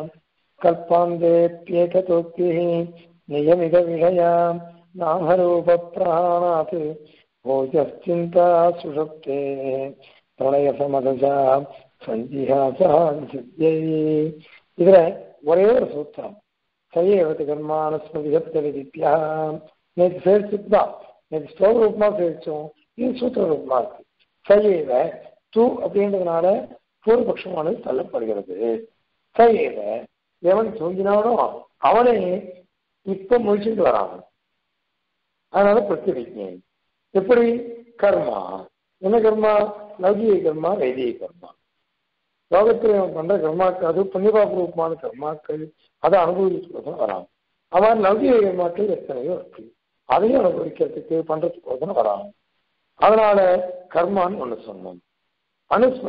कल्पान्तेऽप्येकतोक्तिः नियमितविषया नामरूपप्राणात् भोजश्चिन्ता सुषुप्ते प्रलयसमदशा सञ्जिहासः सिद्ध्यै இதுல ஒரே ஒரு சூத்திரம் சையவத்து கர்மானுஸ்மதி சப்த விதிப்பியா நேற்று சேர்த்துட்டு தான் நேற்று ஸ்லோக ரூபமா சேர்த்தோம் இது சூத்திர ரூபமா இருக்கு சையவ தூ அப்படின்றதுனால பூர்வபட்சமானது தள்ளப்படுகிறது சையவ எவன் தூங்கினானோ அவனே இப்ப முடிச்சுட்டு வரான் அதனால பிரத்யவிஜை எப்படி கர்மா என்ன கர்மா லௌகிக கர்மா வைதிக கர்மா லோகத்தில் அவன் பண்ற கர்மாக்கள் அது புண்ணியபாபூர்வமான கர்மாக்கள் அதை அனுபவிக்கிறதுக்கு வரான் அவன் லௌகிக கர்மாக்கள் எத்தனையோ இருக்கு அதையும் அனுபவிக்கிறதுக்கு பண்றதுக்கு வரான் அதனால கர்மான்னு ஒண்ணு சொன்னோம் அனுஸ்மதி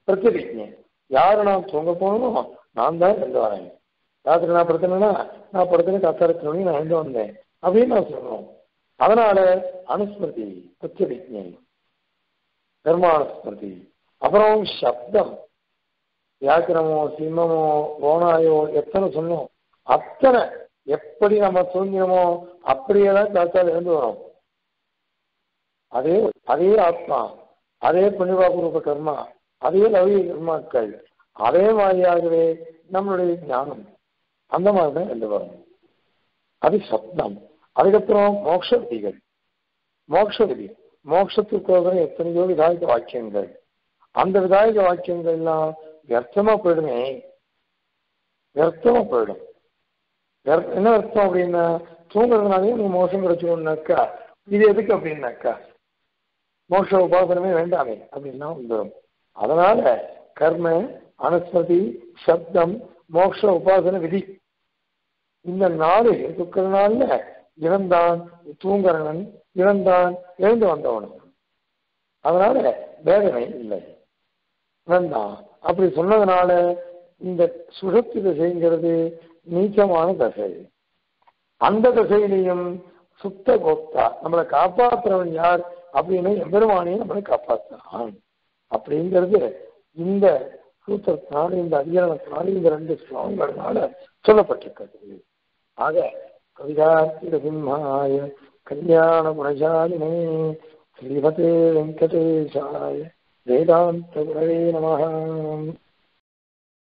பிரத்யபிஜை யாரு நான் தூங்க போகணுமோ நான் தான் எழுந்து வரேன் ராத்திரி நான் படுத்தணும்னா நான் படுத்துன்னு கத்தாரத்து மணி நான் எழுந்து வந்தேன் அப்படின்னு நான் சொல்லணும் அதனால அனுஸ்மிருதி பிரத்யபிஜை கர்மானுஸ்மிருதி அப்புறம் சப்தம் வியாக்கிரமோ சிம்மமோ ஓனாயோ எத்தனை சொன்னோம் அத்தனை எப்படி நம்ம தூங்கினோமோ அப்படியே தான் காத்தால் எழுந்து வரும் அதே அதே ஆத்மா அதே புண்ணியபாபூர்வ கர்மா அதே லௌகிக கர்மாக்கள் அதே மாதிரியாகவே நம்மளுடைய ஞானம் அந்த மாதிரி தான் எழுந்து வரும் அது சப்தம் அதுக்கப்புறம் மோட்ச விதிகள் மோட்ச விதி மோட்சத்துக்கோசரம் எத்தனையோ விதாயக வாக்கியங்கள் அந்த விதாயக வாக்கியங்கள் எல்லாம் வியர்த்தமா போயிடுமே வியர்த்தமா போயிடும் என்ன அர்த்தம் அப்படின்னா தூங்குறதுனாலே நீ மோசம் கிடைச்சுக்கணும்னாக்கா இது எதுக்கு அப்படின்னாக்கா மோட்ச உபாசனமே வேண்டாமே அப்படின்னா வந்துடும் அதனால கர்ம அனுஸ்மதி சப்தம் மோட்ச உபாசன விதி இந்த நாலு துக்கிற நாள்ல இறந்தான் தூங்குறவன் இறந்தான் எழுந்து வந்தவன் அதனால வேதனை இல்லை இறந்தான் அப்படி சொன்னதுனால இந்த சுழற்சி திசைங்கிறது நீச்சமான தசை அந்த திசையிலையும் சுத்த கோப்தா நம்மளை காப்பாற்றுறவன் யார் அப்படின்னு எம்பெருமானையும் நம்மளை காப்பாற்றுறான் அப்படிங்கிறது இந்த சூத்திரத்தினால இந்த அதிகாரத்தினால இந்த ரெண்டு ஸ்லோகங்கள்னால சொல்லப்பட்டிருக்கிறது ஆக கவிதார்த்திக சிம்ஹாய கல்யாண குணசாலினே ஸ்ரீமதே வெங்கடேஷாய வேதாந்த குரவே நம